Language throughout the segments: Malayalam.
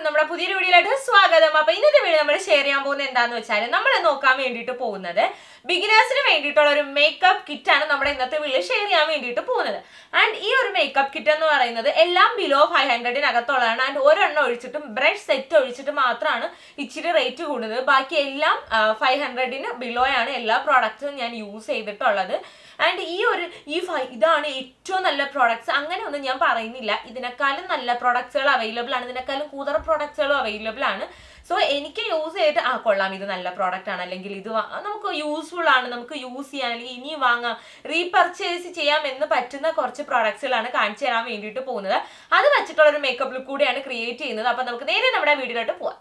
നമ്മുടെ പുതിയൊരു വീഡിയോയിലോട്ട് സ്വാഗതം അപ്പൊ ഇന്നത്തെ വീഡിയോ നമ്മൾ ഷെയർ ചെയ്യാൻ പോകുന്നത് എന്താന്ന് വെച്ചാൽ നമ്മൾ നോക്കാൻ വേണ്ടിയിട്ട് പോകുന്നത് ബിഗിനേഴ്സിന് വേണ്ടിയിട്ടുള്ള ഒരു മേക്കപ്പ് കിറ്റ് ആണ് നമ്മുടെ ഇന്നത്തെ വീഡിയോ ഷെയർ ചെയ്യാൻ വേണ്ടിയിട്ട് പോകുന്നത് ആൻഡ് ഈ ഒരു മേക്കപ്പ് കിറ്റ് എന്ന് പറയുന്നത് എല്ലാം ബിലോ ഫൈവ് ഹൺഡ്രഡിനകത്തുള്ളതാണ് ആൻഡ് ഒരെണ്ണം ഒഴിച്ചിട്ടും ബ്രഷ് സെറ്റ് ഒഴിച്ചിട്ട് മാത്രമാണ് ഇച്ചിരി റേറ്റ് കൂടുന്നത് ബാക്കി എല്ലാം ഫൈവ് ഹൺഡ്രഡിന് ബിലോ ആണ് എല്ലാ പ്രോഡക്റ്റ്സും ഞാൻ യൂസ് ചെയ്തിട്ടുള്ളത് ആൻഡ് ഈ ഒരു ഈ ഫൈ ഇതാണ് ഏറ്റവും നല്ല പ്രോഡക്ട്സ് അങ്ങനെ ഒന്നും ഞാൻ പറയുന്നില്ല ഇതിനേക്കാളും നല്ല പ്രോഡക്ട്സുകൾ അവൈലബിൾ ആണ് ഇതിനേക്കാളും കൂടുതൽ പ്രോഡക്ട്സുകളും അവൈലബിൾ ആണ് സോ എനിക്ക് യൂസ് ചെയ്തിട്ട് ആ കൊള്ളാം ഇത് നല്ല പ്രോഡക്റ്റ് ആണ് അല്ലെങ്കിൽ ഇത് വാ- നമുക്ക് യൂസ്ഫുൾ ആണ് നമുക്ക് യൂസ് ചെയ്യാൻ അല്ലെങ്കിൽ ഇനി വാങ്ങാം റീപർച്ചേസ് ചെയ്യാം എന്ന് പറ്റുന്ന കുറച്ച് പ്രോഡക്ട്സുകളാണ് കാണിച്ചു തരാൻ വേണ്ടിയിട്ട് പോകുന്നത് അത് വെച്ചിട്ടുള്ള ഒരു മേക്കപ്പ് ലുക്ക് കൂടിയാണ് ക്രിയേറ്റ് ചെയ്യുന്നത് അപ്പൊ നമുക്ക് നേരെ നമ്മുടെ വീഡിയോയിലോട്ട് പോവാം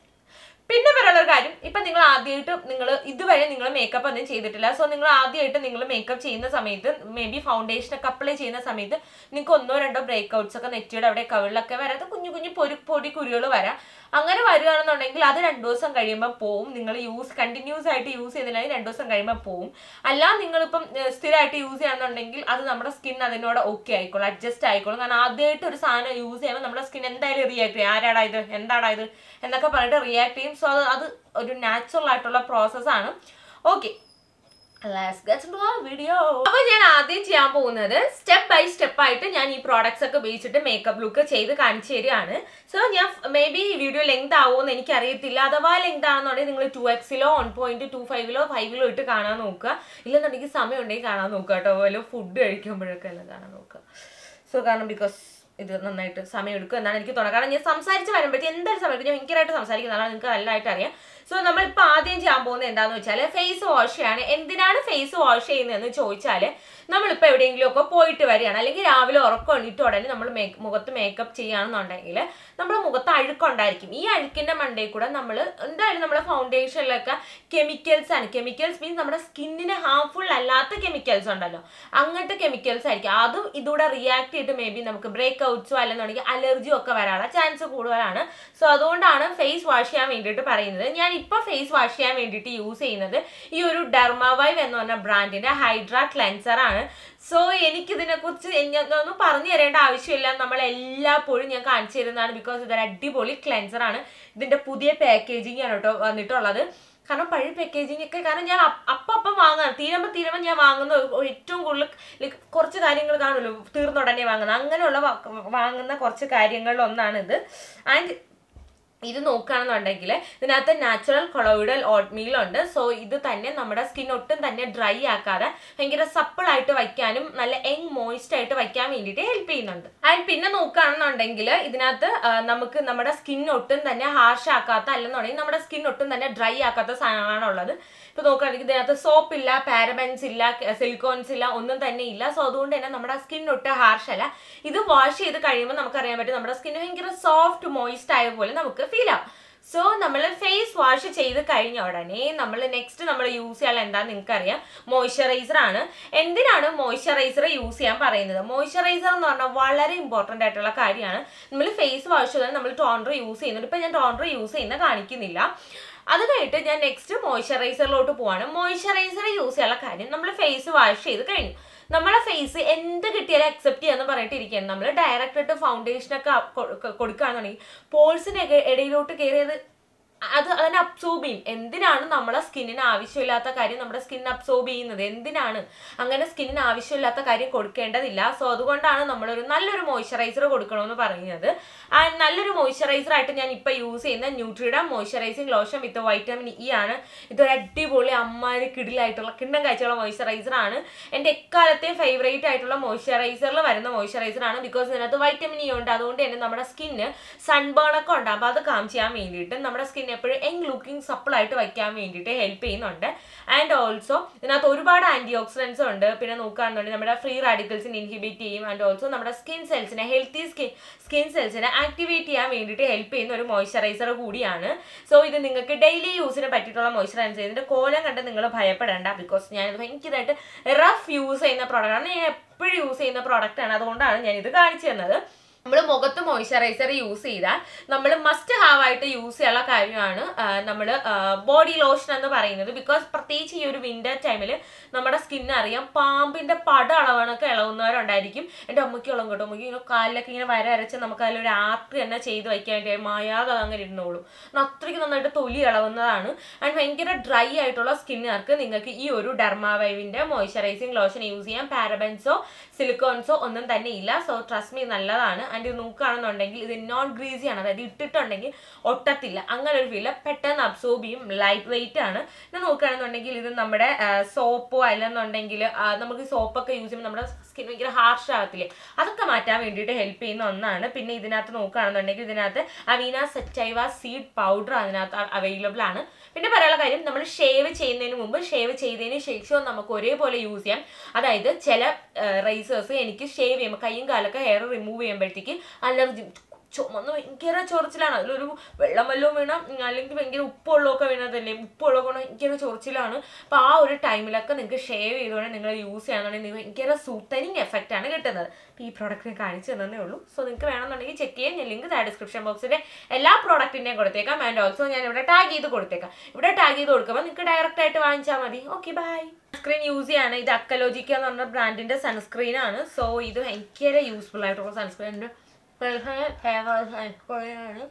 പിന്നെ പറയാനുള്ള ഒരു കാര്യം ഇപ്പൊ നിങ്ങൾ ആദ്യമായിട്ട് നിങ്ങൾ ഇതുവരെ നിങ്ങൾ മേക്കപ്പ് ഒന്നും ചെയ്തിട്ടില്ല സോ നിങ്ങൾ ആദ്യമായിട്ട് നിങ്ങൾ മേക്കപ്പ് ചെയ്യുന്ന സമയത്ത് മേ ബി ഫൗണ്ടേഷൻ ഒക്കെ അപ്ലൈ ചെയ്യുന്ന സമയത്ത് നിങ്ങൾക്ക് ഒന്നോ രണ്ടോ ബ്രേക്ക് ഔട്ട്സ് ഒക്കെ നെറ്റിയുടെ അവിടെ കവിളിലൊക്കെ വരാതെ കുഞ്ഞു കുഞ്ഞു പൊരി പൊടി കുരുകൾ വരാം അങ്ങനെ വരികയാണെന്നുണ്ടെങ്കിൽ അത് രണ്ടു ദിവസം കഴിയുമ്പോൾ പോവും നിങ്ങൾ യൂസ് കണ്ടിന്യൂസ് ആയിട്ട് യൂസ് ചെയ്തില്ലെങ്കിൽ രണ്ടു ദിവസം കഴിയുമ്പോൾ പോവും അല്ല നിങ്ങളിപ്പം ഏഹ്, സ്ഥിരമായിട്ട് യൂസ് ചെയ്യണമെന്നുണ്ടെങ്കിൽ അത് നമ്മുടെ സ്കിൻ അതിനോട് ഓക്കെ ആയിക്കോളും അഡ്ജസ്റ്റ് ആയിക്കോളും കാരണം ആദ്യമായിട്ട് ഒരു സാധനം യൂസ് ചെയ്യുമ്പോൾ നമ്മുടെ സ്കിൻ എന്തായാലും റിയാക്ട് ചെയ്യും ആരാടാ ഇത് എന്താടാ ഇത് എന്നൊക്കെ പറഞ്ഞിട്ട് റിയാക്ട് ചെയ്യും സോ അത് അത് ഒരു നാച്ചുറൽ ആയിട്ടുള്ള പ്രോസസ്സാണ് okay Let's get into our video. അപ്പൊ ഞാൻ ആദ്യം ചെയ്യാൻ പോകുന്നത് സ്റ്റെപ്പ് ബൈ സ്റ്റെപ്പ് ആയിട്ട് ഞാൻ ഈ പ്രോഡക്ട്സ് ഒക്കെ ഉപയോഗിച്ചിട്ട് മേക്കപ്പ് ലുക്ക് ചെയ്ത് കാണിച്ചു തരികയാണ് സോ ഞാൻ മേ ബി ഈ വീഡിയോ ലെങ്ത് ആവുമെന്ന് എനിക്ക് അറിയത്തില്ല അഥവാ ലെങ്ത് ആണെന്നുണ്ടെങ്കിൽ നിങ്ങൾ ടു എക്സിലോ വൺ പോയിന്റ് ടു ഫൈവിലോ ഫൈവിലോ ഇട്ട് കാണാൻ നോക്കുക ഇല്ലെന്നുണ്ടെങ്കിൽ സമയം ഉണ്ടെങ്കിൽ കാണാൻ നോക്കുക കേട്ടോ വല്ല ഫുഡ് കഴിക്കുമ്പോഴൊക്കെ എല്ലാം കാണാൻ നോക്കുക സോ കാരണം ബിക്കോസ് ഇത് നന്നായിട്ട് സമയം എടുക്കും എന്നാണ് എനിക്ക് തോന്നുന്നത് കാരണം ഞാൻ സംസാരിച്ച് വരുമ്പോഴത്തേക്ക് എന്തായാലും സമയം എടുക്കും ഞാൻ ഭയങ്കരമായിട്ട് സംസാരിക്കുന്നതാണ് നിങ്ങൾക്ക് നല്ലതായിട്ട് അറിയാം സോ നമ്മളിപ്പോൾ ആദ്യം ചെയ്യാൻ പോകുന്നത് എന്താണെന്ന് വെച്ചാൽ ഫേസ് വാഷ് ചെയ്യാണ് എന്തിനാണ് ഫേസ് വാഷ് ചെയ്യുന്നതെന്ന് ചോദിച്ചാൽ നമ്മളിപ്പോൾ എവിടെയെങ്കിലും ഒക്കെ പോയിട്ട് വരികയാണ് അല്ലെങ്കിൽ രാവിലെ ഉറക്കം എണീറ്റ് ഉടനെ നമ്മൾ മേക്ക് മുഖത്ത് മേക്കപ്പ് ചെയ്യുകയാണെന്നുണ്ടെങ്കിൽ നമ്മുടെ മുഖത്ത് അഴുക്കുണ്ടായിരിക്കും ഈ അഴുക്കിൻ്റെ മണ്ടയിൽ കൂടെ നമ്മൾ എന്തായാലും നമ്മുടെ ഫൗണ്ടേഷനിലൊക്കെ കെമിക്കൽസ് ആണ് കെമിക്കൽസ് മീൻസ് നമ്മുടെ സ്കിന്നിന് ഹാർംഫുൾ അല്ലാത്ത കെമിക്കൽസ് ഉണ്ടല്ലോ അങ്ങനത്തെ കെമിക്കൽസ് ആയിരിക്കും അതും ഇതൂടെ റിയാക്ട് ചെയ്തിട്ട് മേ ബി നമുക്ക് ബ്രേക്ക് ഔട്ട്സോ അല്ലെന്നുണ്ടെങ്കിൽ അലർജിയോ ഒക്കെ വരാനുള്ള ചാൻസ് കൂടുതലാണ് സോ അതുകൊണ്ടാണ് ഫേസ് വാഷ് ചെയ്യാൻ വേണ്ടിയിട്ട് പറയുന്നത് ഞാൻ ഇപ്പോൾ ഫേസ് വാഷ് ചെയ്യാൻ വേണ്ടിയിട്ട് യൂസ് ചെയ്യുന്നത് ഈ ഒരു ഡെർമാവൈവ് എന്ന് പറഞ്ഞ ബ്രാൻഡിന്റെ ഹൈഡ്ര ക്ലെൻസർ ആണ് സോ എനിക്കിതിനെ കുറിച്ച് ഒന്നും പറഞ്ഞു തരേണ്ട ആവശ്യമില്ല നമ്മൾ എല്ലായ്പ്പോഴും ഞാൻ കാണിച്ചു തരുന്നതാണ് ബിക്കോസ് ഇതൊരു അടിപൊളി ക്ലെൻസർ ആണ് ഇതിന്റെ പുതിയ പാക്കേജിങ് ആണ് കേട്ടോ വന്നിട്ടുള്ളത് കാരണം പഴയ പാക്കേജിങ് ഒക്കെ കാരണം ഞാൻ അപ്പ- അപ്പം അപ്പം വാങ്ങാൻ തീരുമ്പോൾ തീരുമ്പോൾ ഞാൻ വാങ്ങുന്ന ഒരു- ഏറ്റവും കൂടുതൽ like കുറച്ച് കാര്യങ്ങൾ കാണുമല്ലോ തീർന്ന ഉടനെ വാങ്ങുന്നത് അങ്ങനെയുള്ള വാ- വാങ്ങുന്ന കുറച്ച് കാര്യങ്ങളിൽ ഒന്നാണിത് ആൻഡ് ഇത് നോക്കുകയാണെന്നുണ്ടെങ്കിൽ ഇതിനകത്ത് നാച്ചുറൽ കൊളോയിഡൽ ഓട്ട്മീൽ ഉണ്ട് സോ ഇത് തന്നെ നമ്മുടെ സ്കിൻ ഒട്ടും തന്നെ ഡ്രൈ ആക്കാതെ ഭയങ്കര സപ്പിൾ ആയിട്ട് വയ്ക്കാനും നല്ല യങ് മോയിസ്റ്റ് ആയിട്ട് വയ്ക്കാൻ വേണ്ടിയിട്ട് ഹെൽപ്പ് ചെയ്യുന്നുണ്ട് ആൻഡ് പിന്നെ നോക്കുകയാണെന്നുണ്ടെങ്കിൽ ഇതിനകത്ത് ആ, നമുക്ക് നമ്മുടെ സ്കിൻ ഒട്ടും തന്നെ ഹാർഷ് ആക്കാത്ത അല്ലെന്നുണ്ടെങ്കിൽ നമ്മുടെ സ്കിൻ ഒട്ടും തന്നെ ഡ്രൈ ആക്കാത്ത സാധനങ്ങളാണ് ഉള്ളത് ഇപ്പൊ നോക്കുകയാണെങ്കിൽ ഇതിനകത്ത് സോപ്പ് ഇല്ല പാരബൻസ് ഇല്ല സിലിക്കോൺസ് ഇല്ല ഒന്നും തന്നെ ഇല്ല സോ അതുകൊണ്ട് തന്നെ നമ്മുടെ സ്കിൻ ഒട്ടും ഹാർഷ് അല്ല ഇത് വാഷ് ചെയ്ത് കഴിയുമ്പോൾ നമുക്ക് അറിയാൻ പറ്റും നമ്മുടെ സ്കിൻ ഭയങ്കര സോഫ്റ്റ് മോയിസ്റ്റ് ആയ പോലെ നമുക്ക് ഫീൽ ആവും സോ നമ്മൾ ഫേസ് വാഷ് ചെയ്ത് കഴിഞ്ഞ ഉടനെ നമ്മൾ നെക്സ്റ്റ് നമ്മൾ യൂസ് ചെയ്യാൻ എന്താണെന്ന് നിങ്ങൾക്കറിയാം മോയ്സ്ചറൈസർ ആണ് എന്തിനാണ് മോയ്സ്ചറൈസർ യൂസ് ചെയ്യാൻ പറയുന്നത് മോയ്സ്ചറൈസർ എന്ന് പറഞ്ഞാൽ വളരെ ഇമ്പോർട്ടൻ്റ് ആയിട്ടുള്ള കാര്യമാണ് നമ്മൾ ഫേസ് വാഷ് ചെയ്താൽ നമ്മൾ ടോണർ യൂസ് ചെയ്യുന്നുണ്ട് ഇപ്പം ഞാൻ ടോണർ യൂസ് ചെയ്യുന്ന കാണിക്കുന്നില്ല അത് കഴിഞ്ഞിട്ട് ഞാൻ നെക്സ്റ്റ് മോയ്സ്ചറൈസറിലോട്ട് പോവാണ് മോയ്സ്ചറൈസർ യൂസ് ചെയ്യാനുള്ള കാര്യം നമ്മൾ ഫേസ് വാഷ് ചെയ്ത് കഴിഞ്ഞു നമ്മളെ ഫേസ് എന്ത് കിട്ടിയാലും അക്സെപ്റ്റ് ചെയ്യാന്ന് പറഞ്ഞിട്ട് ഇരിക്കുകയാണ് നമ്മൾ ഡയറക്റ്റ് ആയിട്ട് ഫൗണ്ടേഷൻ ഒക്കെ കൊടുക്കുകയാണെന്നുണ്ടെങ്കിൽ പോൾസിന് ഇടയിലോട്ട് കയറിയത് അത് അതിനെ അബ്സോർബ് ചെയ്യും എന്തിനാണ് നമ്മളെ സ്കിന്നിന് ആവശ്യമില്ലാത്ത കാര്യം നമ്മുടെ സ്കിൻ അബ്സോർബ് ചെയ്യുന്നത് എന്തിനാണ് അങ്ങനെ സ്കിന്നിന് ആവശ്യമില്ലാത്ത കാര്യം കൊടുക്കേണ്ടതില്ല സോ അതുകൊണ്ടാണ് നമ്മളൊരു നല്ലൊരു മോയ്സ്ചറൈസർ കൊടുക്കണമെന്ന് പറയുന്നത് ആൻഡ് നല്ലൊരു മോയ്സ്ചറൈസർ ആയിട്ട് ഞാൻ ഇപ്പോൾ യൂസ് ചെയ്യുന്ന ന്യൂട്രിയുടെ moisturising lotion with vitamin E ആണ് ഇതൊരു അടിപൊളി അമ്മാരി കിടിലായിട്ടുള്ള കിണ്ണം കാഴ്ചയുള്ള മോയ്സ്ചറൈസർ ആണ് എൻ്റെ എക്കാലത്തെയും ഫേവറേറ്റ് ആയിട്ടുള്ള മോയ്സ്ചറൈസറിൽ വരുന്ന മോയ്സ്ചറൈസർ ആണ് ബിക്കോസ് ഇതിനകത്ത് വൈറ്റമിൻ ഇ ഉണ്ട് അതുകൊണ്ട് തന്നെ നമ്മുടെ സ്കിന്ന് സൺബേൺ ഒക്കെ ഉണ്ട് അപ്പോൾ അത് കാം ചെയ്യാൻ വേണ്ടിയിട്ട് നമ്മുടെ സ്കിൻ എപ്പോഴും യങ് ലുക്കിംഗ് സപ്പിൾ ആയിട്ട് വയ്ക്കാൻ വേണ്ടിയിട്ട് ഹെൽപ്പ് ചെയ്യുന്നുണ്ട് ആൻഡ് ഓൾസോ ഇതിനകത്ത് ഒരുപാട് ആന്റി ഓക്സിഡൻസ് ഉണ്ട് പിന്നെ നോക്കുകയാണെന്നുണ്ടെങ്കിൽ നമ്മുടെ ഫ്രീ റാഡിക്കൽസിനെ ഇൻഹിബിറ്റ് ചെയ്യും ആൻഡ് ഓൾസോ നമ്മുടെ സ്കിൻ സെൽസിനെ ഹെൽത്തി സ്കിൻ സ്കിൻ സെൽസിനെ ആക്ടിവേറ്റ് ചെയ്യാൻ വേണ്ടിയിട്ട് ഹെൽപ്പ് ചെയ്യുന്ന ഒരു മോയ്സ്ചറൈസർ കൂടിയാണ് സോ ഇത് നിങ്ങൾക്ക് ഡെയിലി യൂസിന് പറ്റിയിട്ടുള്ള മോയ്സ്ചറൈസർ ഇതിന്റെ കോലം കണ്ട് നിങ്ങൾ ഭയപ്പെടേണ്ട ബിക്കോസ് ഞാനിത് ഭയങ്കരമായിട്ട് റഫ് യൂസ് ചെയ്യുന്ന പ്രോഡക്റ്റാണ് ഞാൻ എപ്പോഴും യൂസ് ചെയ്യുന്ന പ്രോഡക്റ്റ് ആണ് അതുകൊണ്ടാണ് ഞാൻ ഇത് കാണിച്ചു തന്നത് നമ്മൾ മുഖത്ത് മോയ്സ്ചറൈസർ യൂസ് ചെയ്താൽ നമ്മൾ മസ്റ്റ് ഹാവ് ആയിട്ട് യൂസ് ചെയ്യാനുള്ള കാര്യമാണ് നമ്മൾ ബോഡി ലോഷൻ എന്ന് പറയുന്നത് ബിക്കോസ് പ്രത്യേകിച്ച് ഈ ഒരു വിന്റർ ടൈമിൽ നമ്മുടെ സ്കിൻ അറിയാം പാമ്പിന്റെ പട അളവണൊക്കെ ഇളവുന്നവരുണ്ടായിരിക്കും എൻ്റെ അമ്മയ്ക്ക് ഇളം കേട്ടോ അമ്മയ്ക്ക് ഇങ്ങനെ കാലിലൊക്കെ ഇങ്ങനെ വര അരച്ച് നമുക്ക് അതിലൊരു ആർട്ട് തന്നെ ചെയ്ത് വയ്ക്കാൻ വേണ്ടി മായാതെ അത് അങ്ങനെ ഇരുന്നോളും കാരണം അത്രയ്ക്ക് നന്നായിട്ട് തൊലി ഇളവുന്നതാണ് ആൻഡ് ഭയങ്കര ഡ്രൈ ആയിട്ടുള്ള സ്കിന്നുകാർക്ക് നിങ്ങൾക്ക് ഈ ഒരു ഡെർമാവൈവിന്റെ മോയ്സ്ചറൈസിങ് ലോഷൻ യൂസ് ചെയ്യാം പാരബൻസോ സിലിക്കോൺസോ ഒന്നും തന്നെ ഇല്ല സോ ട്രസ്റ്റ് മീ നല്ലതാണ് ആൻഡ് ഇത് നോക്കുകയാണെന്നുണ്ടെങ്കിൽ ഇത് നോൺ ഗ്രീസി ആണ് അതായത് ഇട്ടിട്ടുണ്ടെങ്കിൽ ഒട്ടത്തില്ല അങ്ങനെ ഒരു ഫീല് പെട്ടെന്ന് അബ്സോർബ് ചെയ്യും ലൈറ്റ് വെയിറ്റ് ആണ് ഇത് നോക്കുകയാണെന്നുണ്ടെങ്കിൽ ഇത് നമ്മുടെ സോപ്പോ അല്ലെന്നുണ്ടെങ്കിൽ ആ, നമുക്ക് സോപ്പൊക്കെ യൂസ് ചെയ്യുമ്പോൾ നമ്മുടെ സ്കിൻ ഭയങ്കര ഹാർഷ് ആകത്തില്ലേ അതൊക്കെ മാറ്റാൻ വേണ്ടിയിട്ട് ഹെൽപ്പ് ചെയ്യുന്ന ഒന്നാണ് പിന്നെ ഇതിനകത്ത് നോക്കുകയാണെന്നുണ്ടെങ്കിൽ ഇതിനകത്ത് അവീന സെറ്റൈവ സീഡ് പൗഡർ അതിനകത്ത് അവൈലബിൾ ആണ് പിന്നെ പറയാനുള്ള കാര്യം നമ്മൾ ഷേവ് ചെയ്യുന്നതിന് മുമ്പ് ഷേവ് ചെയ്തതിന് ശേഷവും നമുക്ക് ഒരേപോലെ യൂസ് ചെയ്യാം അതായത് ചില റൈസേഴ്സ് എനിക്ക് ഷേവ് ചെയ്യുമ്പോൾ കൈയും കാലൊക്കെ ഹെയർ റിമൂവ് ചെയ്യുമ്പോഴത്തേക്ക് അലർജി ചുമന്ന് ഭയങ്കര ചൊറിച്ചിലാണ് അതിലൊരു വെള്ളം വല്ലതും വീണാൽ അല്ലെങ്കിൽ ഭയങ്കര ഉപ്പുള്ളതൊക്കെ വീണതല്ലേ ഉപ്പുള്ളതൊക്കെ ഭയങ്കര ചൊറിച്ചിലാണ് അപ്പോൾ ആ ഒരു ടൈമിലൊക്കെ നിങ്ങൾക്ക് ഷേവ് ചെയ്തുകൊണ്ട് നിങ്ങൾ യൂസ് ചെയ്യാന്നുണ്ടെങ്കിൽ നിങ്ങൾക്ക് ഭയങ്കര സൂത്തനിങ് എഫക്റ്റ് ആണ് കിട്ടുന്നത് അപ്പോൾ ഈ പ്രോഡക്റ്റ് കാണിച്ചു തന്നേ ഉള്ളൂ സോ നിങ്ങൾക്ക് വേണമെന്നുണ്ടെങ്കിൽ ചെക്ക് ചെയ്യാൻ ഞാൻ ലിങ്ക് താഴെ ഡിസ്ക്രിപ്ഷൻ ബോക്സിൻ്റെ എല്ലാ പ്രോഡക്റ്റിൻ്റെയും കൊടുത്തേക്കാം ആൻഡ് ഓൾസോ ഞാൻ ഇവിടെ ടാഗ് ചെയ്ത് കൊടുത്തേക്കാം ഇവിടെ ടാഗ് ചെയ്ത് കൊടുക്കുമ്പോൾ നിങ്ങൾക്ക് ഡയറക്റ്റ് ആയിട്ട് വാങ്ങിച്ചാൽ മതി ഓക്കെ ബൈ സൺസ്ക്രീൻ യൂസ് ചെയ്യാണ് ഇത് അക്കലോജിക്ക എന്ന് പറഞ്ഞ ബ്രാൻഡിന്റെ സൺസ്ക്രീൻ ആണ് സോ ഇത് ഭയങ്കര യൂസ്ഫുൾ ആയിട്ടുള്ള സൺസ്ക്രീൻ ആണ്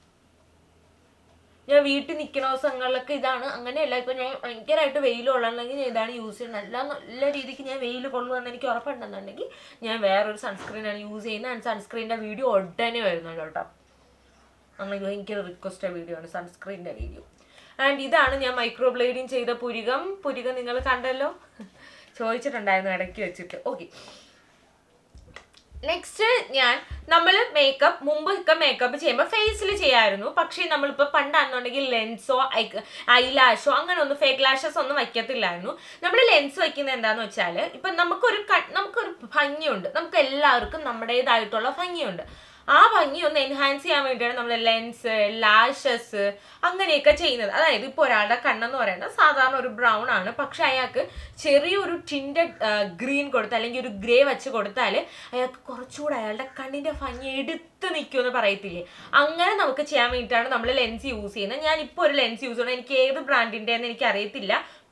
ഞാൻ വീട്ടിൽ നിൽക്കുന്ന ദിവസങ്ങളിലൊക്കെ ഇതാണ് അങ്ങനെയല്ല ഇപ്പൊ ഞാൻ ഭയങ്കരമായിട്ട് വെയിൽ കൊള്ളണമെങ്കിൽ ഞാൻ ഇതാണ് യൂസ് ചെയ്യുന്നത് അല്ല നല്ല രീതിക്ക് ഞാൻ വെയിൽ കൊള്ളുമെന്ന് എനിക്ക് ഉറപ്പുണ്ടെന്നുണ്ടെങ്കിൽ ഞാൻ വേറൊരു സൺസ്ക്രീനാണ് യൂസ് ചെയ്യുന്നത് ആൻഡ് സൺസ്ക്രീനിന്റെ വീഡിയോ ഉടനെ വരുന്നുണ്ട് കേട്ടോ അന്ന് ഭയങ്കര റിക്വസ്റ്റ് വീഡിയോ ആണ് സൺസ്ക്രീനിന്റെ വീഡിയോ ആൻഡ് ഇതാണ് ഞാൻ മൈക്രോ ബ്ലേഡിങ് ചെയ്ത പുരികം പുരികം നിങ്ങൾ കണ്ടല്ലോ ചോദിച്ചിട്ടുണ്ടായിരുന്നു ഇടയ്ക്ക് വെച്ചിട്ട് ഓക്കെ നെക്സ്റ്റ് ഞാൻ നമ്മൾ മേക്കപ്പ് മുമ്പ് ഒക്കെ മേക്കപ്പ് ചെയ്യുമ്പോൾ ഫേസിൽ ചെയ്യായിരുന്നു പക്ഷേ നമ്മളിപ്പോൾ പണ്ടാണെന്നുണ്ടെങ്കിൽ ലെൻസോ ഐലാഷോ അങ്ങനെ ഒന്നും ഫേക്ക് ലാഷസ് ഒന്നും വയ്ക്കത്തില്ലായിരുന്നു നമ്മൾ ലെൻസ് വയ്ക്കുന്നത് എന്താണെന്ന് വെച്ചാൽ ഇപ്പം നമുക്കൊരു ക- നമുക്കൊരു ഭംഗിയുണ്ട് നമുക്ക് എല്ലാവർക്കും നമ്മുടേതായിട്ടുള്ള ഭംഗിയുണ്ട് ആ ഭംഗി ഒന്ന് എൻഹാൻസ് ചെയ്യാൻ വേണ്ടിയാണ് നമ്മൾ ലെൻസ് ലാഷസ് അങ്ങനെയൊക്കെ ചെയ്യുന്നത് അതായത് ഇപ്പോൾ ഒരാളുടെ കണ്ണെന്ന് പറയുന്നത് സാധാരണ ഒരു ബ്രൗൺ ആണ് പക്ഷെ അയാൾക്ക് ചെറിയൊരു ടിൻറ്റഡ് ഗ്രീൻ കൊടുത്ത് അല്ലെങ്കിൽ ഒരു ഗ്രേ വെച്ച് കൊടുത്താൽ അയാൾക്ക് കുറച്ചുകൂടെ അയാളുടെ കണ്ണിൻ്റെ ഭംഗി എടുത്ത് നിൽക്കുമെന്ന് പറയത്തില്ലേ അങ്ങനെ നമുക്ക് ചെയ്യാൻ വേണ്ടിയിട്ടാണ് നമ്മൾ ലെൻസ് യൂസ് ചെയ്യുന്നത് ഞാൻ ഇപ്പോൾ ഒരു ലെൻസ് യൂസ് ചെയ്യുന്നത് എനിക്ക് ഏത് ബ്രാൻഡിൻ്റെ എന്ന് എനിക്ക് അറിയത്തില്ല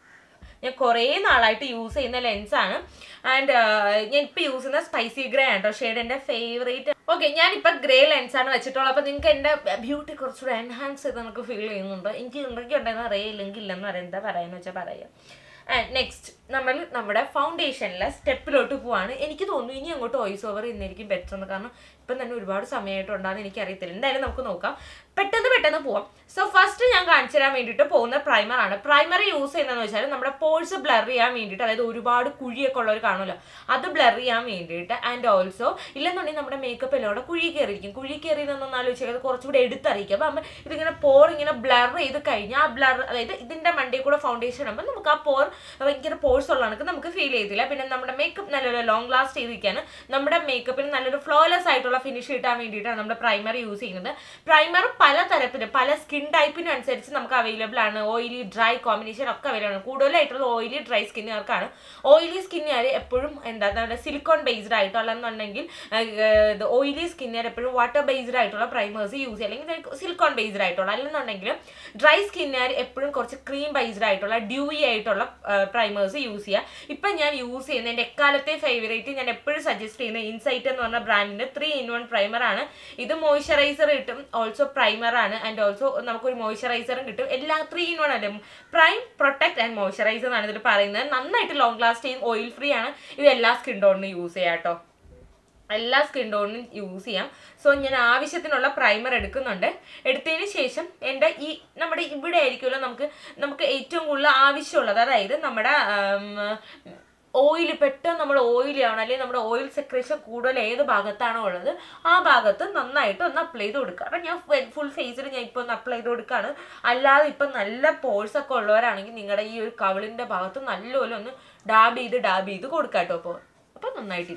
ഞാൻ കുറേ നാളായിട്ട് യൂസ് ചെയ്യുന്ന ലെൻസാണ് ആൻഡ് ഞാൻ ഇപ്പോൾ യൂസ് ചെയ്യുന്ന സ്പൈസി ഗ്രേ ആണ് കേട്ടോ ഷെയ്ഡ് എൻ്റെ ഫേവറേറ്റ് ഓക്കെ ഞാനിപ്പോൾ ഗ്രേ ലെൻസാണ് വെച്ചിട്ടുള്ളത് അപ്പോൾ നിങ്ങൾക്ക് എൻ്റെ ബ്യൂട്ടി കുറച്ചുകൂടെ എൻഹാൻസ് ചെയ്ത് നമുക്ക് ഫീൽ ചെയ്യുന്നുണ്ട് എനിക്ക് ഉണ്ടെങ്കിൽ ഉണ്ടെന്ന് അറിയില്ലെങ്കിൽ ഇല്ലെന്ന് പറയാം എന്താ പറയാന്ന് വെച്ചാൽ പറയാം ആൻഡ് നെക്സ്റ്റ് നമ്മൾ നമ്മുടെ ഫൗണ്ടേഷനിലെ സ്റ്റെപ്പിലോട്ട് പോവാണ് എനിക്ക് തോന്നുന്നു ഇനി അങ്ങോട്ട് വോയിസ് ഓവർ ഇന്നായിരിക്കും ബെറ്റർ എന്ന് കാരണം ഇപ്പം തന്നെ ഒരുപാട് സമയമായിട്ടുണ്ടാകുന്ന എനിക്ക് അറിയത്തില്ല എന്തായാലും നമുക്ക് നോക്കാം പെട്ടെന്ന് പെട്ടെന്ന് പോവാം സോ ഫസ്റ്റ് ഞാൻ കാണിച്ചു തരാൻ വേണ്ടിയിട്ട് പോകുന്ന പ്രൈമർ ആണ് പ്രൈമർ യൂസ് ചെയ്യുന്നതെന്ന് വെച്ചാൽ നമ്മുടെ പോഴ്സ് ബ്ലർ ചെയ്യാൻ വേണ്ടിയിട്ട് അതായത് ഒരുപാട് കുഴിയൊക്കെ ഉള്ളവർ കാണുമല്ലോ അത് ബ്ലർ ചെയ്യാൻ വേണ്ടിയിട്ട് ആൻഡ് ഓൾസോ ഇല്ലെന്നുണ്ടെങ്കിൽ നമ്മുടെ മേക്കപ്പ് എല്ലാം കൂടെ കുഴി കയറിയിരിക്കും കുഴി കയറിയതെന്നൊന്ന് ആലോചിച്ചാൽ അത് കുറച്ചുകൂടെ എടുത്തറിയിക്കും അപ്പം ഇതിങ്ങനെ പോർ ഇങ്ങനെ ബ്ലർ ചെയ്ത് കഴിഞ്ഞാൽ ആ ബ്ലർ അതായത് ഇതിന്റെ മണ്ടയിൽ കൂടെ ഫൗണ്ടേഷൻ ഇടുമ്പോൾ നമുക്ക് ആ പോർ ഭയങ്കര പോഴ്സ് ഉള്ള കണക്ക് നമുക്ക് ഫീൽ ചെയ്തില്ല പിന്നെ നമ്മുടെ മേക്കപ്പ് നല്ലൊരു ലോങ് ലാസ്റ്റ് ചെയ്തിരിക്കാണ് നമ്മുടെ മേക്കപ്പിന് നല്ലൊരു ഫ്ലോലെസ് ആയിട്ടുള്ള ഫിനിഷ് കിട്ടാൻ വേണ്ടിയിട്ടാണ് നമ്മുടെ പ്രൈമർ യൂസ് ചെയ്യുന്നത് പ്രൈമർ പല തരത്തില് പല സ്കിൻ ടൈപ്പിനും അനുസരിച്ച് നമുക്ക് അവൈലബിൾ ആണ് ഓയിലി ഡ്രൈ കോമ്പിനേഷൻ ഒക്കെ അവൈലബിൾ ആണ് കൂടുതലായിട്ടുള്ള ഓയിലി ഡ്രൈ സ്കിന്നുകാർക്കാണ് ഓയിലി സ്കിന്നുകാർ എപ്പോഴും എന്താ നമ്മുടെ സിലിക്കോൺ ബേസ്ഡ് ആയിട്ടുള്ളതെന്നുണ്ടെങ്കിൽ ഓയിലി സ്കിന്നുകാർ എപ്പോഴും വാട്ടർ ബേസ്ഡ് ആയിട്ടുള്ള പ്രൈമേഴ്സ് യൂസ് ചെയ്യുക അല്ലെങ്കിൽ സിലിക്കോൺ ബേസ്ഡ് ആയിട്ടുള്ള അല്ലെന്നുണ്ടെങ്കിൽ ഡ്രൈ സ്കിന്നുകാർ എപ്പോഴും കുറച്ച് ക്രീം ബേസ്ഡ് ആയിട്ടുള്ള ഡ്യൂയി ആയിട്ടുള്ള പ്രൈമേഴ്സ് യൂസ് ചെയ്യുക ഇപ്പം ഞാൻ യൂസ് ചെയ്യുന്ന എൻ്റെ എക്കാലത്തെ ഫേവറേറ്റ് ഞാൻ എപ്പോഴും സജസ്റ്റ് ചെയ്യുന്ന ഇൻസൈറ്റ് എന്ന് പറഞ്ഞ ബ്രാൻഡിന്റെ ത്രീ ഇൻ വൺ പ്രൈമർ ആണ് ഇത് മോയ്സ്ചറൈസർ കിട്ടും ഓൾസോ പ്രൈമർ ആണ് ആൻഡ് ഓൾസോ നമുക്കൊരു മോയ്സ്ചറൈസറും കിട്ടും എല്ലാ ത്രീ ഇൻ വൺ അല്ലേ പ്രൈം പ്രൊട്ടക്ട് ആൻഡ് മോയ്സ്ചറൈസർ എന്നാണ് ഇതിൽ പറയുന്നത് നന്നായിട്ട് ലോങ് ലാസ്റ്റ് ചെയ്യും ഓയിൽ ഫ്രീ ആണ് ഇത് എല്ലാ സ്കിൻ ടോണിനും യൂസ് ചെയ്യാം കേട്ടോ എല്ലാ സ്കിൻ ടോണിനും യൂസ് ചെയ്യാം സോ ഞാൻ ആവശ്യത്തിനുള്ള പ്രൈമർ എടുക്കുന്നുണ്ട് എടുത്തതിന് ശേഷം എൻ്റെ ഈ നമ്മുടെ ഇവിടെ ആയിരിക്കുമല്ലോ നമുക്ക് നമുക്ക് ഏറ്റവും കൂടുതൽ ആവശ്യമുള്ളത് അതായത് നമ്മുടെ ഓയിൽ പെട്ടെന്ന് നമ്മൾ ഓയിൽ ആവണം അല്ലെങ്കിൽ നമ്മുടെ ഓയിൽ സെക്രേഷൻ കൂടുതൽ ഏത് ഭാഗത്താണോ ഉള്ളത് ആ ഭാഗത്ത് നന്നായിട്ട് ഒന്ന് അപ്ലൈ ചെയ്ത് കൊടുക്കുക അപ്പം ഞാൻ ഫുൾ ഫേസിൽ ഞാൻ ഇപ്പോൾ ഒന്ന് അപ്ലൈ ചെയ്ത് കൊടുക്കുകയാണ് അല്ലാതെ ഇപ്പം നല്ല പോഴ്സ് ഒക്കെ ഉള്ളവരാണെങ്കിൽ നിങ്ങളുടെ ഈ ഒരു കവിളിൻ്റെ ഭാഗത്ത് നല്ലപോലെ ഒന്ന് ഡാബ് ചെയ്ത് ഡാബ് ചെയ്ത് കൊടുക്കാം കേട്ടോ അപ്പോൾ അപ്പം നന്നായിട്ടിരിക്കും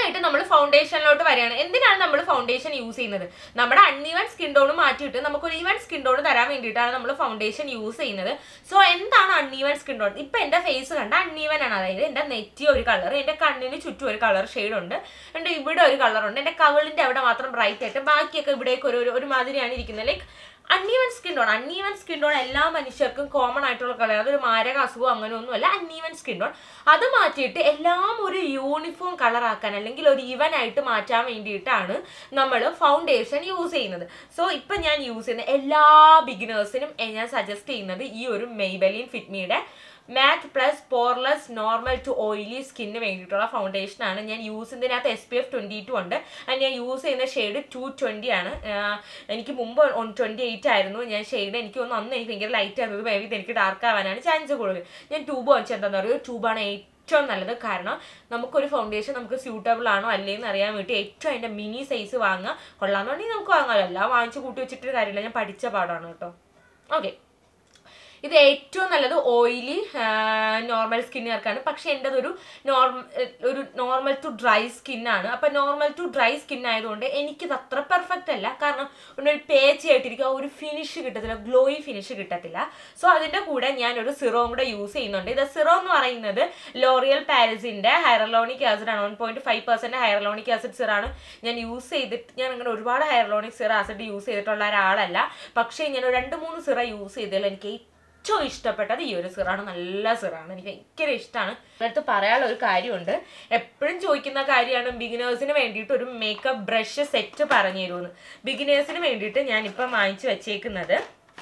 നന്നായിട്ട് നമ്മൾ ഫൗണ്ടേഷനിലോട്ട് വരികയാണ് എന്തിനാണ് നമ്മൾ ഫൗണ്ടേഷൻ യൂസ് ചെയ്യുന്നത് നമ്മുടെ അൺഈവൻ സ്കിൻ ടോൺ മാറ്റിയിട്ട് നമുക്ക് ഒരു ഈവൻ സ്കിൻ ടോൺ തരാൻ വേണ്ടിയിട്ടാണ് നമ്മൾ ഫൗണ്ടേഷൻ യൂസ് ചെയ്യുന്നത് സോ എന്താണ് അൺഈവൻ സ്കിൻ ടോൺ ഇപ്പൊ എന്റെ ഫേസ് കണ്ട അൺഈവൻ ആണ് അതായത് എന്റെ നെറ്റി ഒരു കളർ എന്റെ കണ്ണിന് ചുറ്റും ഒരു കളർ ഷെയ്ഡ് ഉണ്ട് എന്റെ ഇവിടെ ഒരു കളർ ഉണ്ട് എന്റെ കവിളിന്റെ അവിടെ മാത്രം ബ്രൈറ്റ് ആയിട്ട് ബാക്കിയൊക്കെ ഇവിടേക്ക് ഒരു ഒരു- ഒരു മാതിരിയാണ് ഇരിക്കുന്നത് like uneven skin tone uneven skin tone എല്ലാ മനുഷ്യർക്കും കോമൺ ആയിട്ടുള്ള കളർ അതൊരു മാരക അസുഖം അങ്ങനെയൊന്നുമല്ല അൺഈവൻ സ്കിൻ ടോൺ അത് മാറ്റിയിട്ട് എല്ലാം ഒരു യൂണിഫോം കളർ ആക്കാൻ അല്ലെങ്കിൽ ഒരു ഈവൻ ആയിട്ട് മാറ്റാൻ വേണ്ടിയിട്ടാണ് നമ്മൾ ഫൗണ്ടേഷൻ യൂസ് ചെയ്യുന്നത് സോ ഇപ്പം ഞാൻ യൂസ് ചെയ്യുന്ന എല്ലാ ബിഗിനേഴ്സിനും ഞാൻ സജസ്റ്റ് ചെയ്യുന്നത് ഈ ഒരു മെയ്ബലിൻ ഫിറ്റ്മിയുടെ matte plus poreless normal to oily സ്കിന്നിന് വേണ്ടിയിട്ടുള്ള ഫൗണ്ടേഷൻ ആണ് ഞാൻ യൂസ് ചെയ്യുന്നതിനകത്ത് S P F twenty two ഉണ്ട് ആൻഡ് ഞാൻ യൂസ് ചെയ്യുന്ന ഷെയ്ഡ് ടു ട്വൻറ്റി ആണ് ആഹ് എനിക്ക് മുമ്പ് വൺ ട്വൻറ്റി എയ്റ്റ് ആയിരുന്നു ഞാൻ ഷെയ്ഡ് എനിക്ക് തോന്നുന്നു അന്ന് എനിക്ക് ഭയങ്കര ലൈറ്റ് ആയിരുന്നത് മേ ബി എനിക്ക് ഡാർക്ക് ആവാനാണ് ചാൻസ് കൂടുതൽ ഞാൻ ട്യൂബ് വെച്ചാൽ എന്താണെന്ന് പറയുക ട്യൂബാണ് ഏറ്റവും നല്ലത് കാരണം നമുക്കൊരു ഫൗണ്ടേഷൻ നമുക്ക് സ്യൂട്ടബിൾ ആണോ അല്ലേന്ന് അറിയാൻ വേണ്ടി ഏറ്റവും അതിൻ്റെ മിനി സൈസ് വാങ്ങുക കൊള്ളാമെന്നുണ്ടെങ്കിൽ നമുക്ക് വാങ്ങാമല്ലോ എല്ലാം വാങ്ങിച്ച് കൂട്ടി വെച്ചിട്ട് കാര്യമില്ല ഞാൻ പഠിച്ച പാടാണ് കേട്ടോ ഓക്കെ ഇത് ഏറ്റവും നല്ലത് ഓയിലി നോർമൽ സ്കിന്നുകാർക്കാണ് പക്ഷെ എൻ്റെത് ഒരു നോർമൽ ഒരു നോർമൽ ടു ഡ്രൈ സ്കിന്നാണ് അപ്പം നോർമൽ ടു ഡ്രൈ സ്കിൻ ആയതുകൊണ്ട് എനിക്കിത് അത്ര പെർഫെക്റ്റ് അല്ല കാരണം ഒരു പേച്ചയായിട്ടിരിക്കുക ഒരു ഫിനിഷ് കിട്ടത്തില്ല ഗ്ലോയി ഫിനിഷ് കിട്ടത്തില്ല സോ അതിൻ്റെ കൂടെ ഞാനൊരു സിറോം കൂടെ യൂസ് ചെയ്യുന്നുണ്ട് ഇത് സിറോ എന്ന് പറയുന്നത് ലോറിയൽ പാരിസിൻ്റെ ഹൈറലോണിക് ആസിഡ് ആണ് one point five percent hyaluronic acid സിറാണ് ഞാൻ യൂസ് ചെയ്തിട്ട് ഞാൻ അങ്ങനെ ഒരുപാട് ഹൈറലോണിക് സിറ ആസിഡ് യൂസ് ചെയ്തിട്ടുള്ള ഒരാളല്ല പക്ഷേ ഞാൻ ഒരു രണ്ട് മൂന്ന് സിറ യൂസ് ചെയ്തതിൽ എനിക്ക് ഏറ്റവും ഇഷ്ടപ്പെട്ടത് ഈ ഒരു സിറാണ് നല്ല സിറാണ് എനിക്ക് ഭയങ്കര ഇഷ്ടമാണ് അടുത്ത് പറയാനുള്ള ഒരു കാര്യമുണ്ട് എപ്പോഴും ചോദിക്കുന്ന കാര്യമാണ് ബിഗിനേഴ്സിന് വേണ്ടിയിട്ട് ഒരു മേക്കപ്പ് ബ്രഷ് സെറ്റ് പറഞ്ഞു തരുമെന്ന് ബിഗിനേഴ്സിന് വേണ്ടിയിട്ട് ഞാൻ ഇപ്പം വാങ്ങിച്ചു വെച്ചേക്കുന്നത്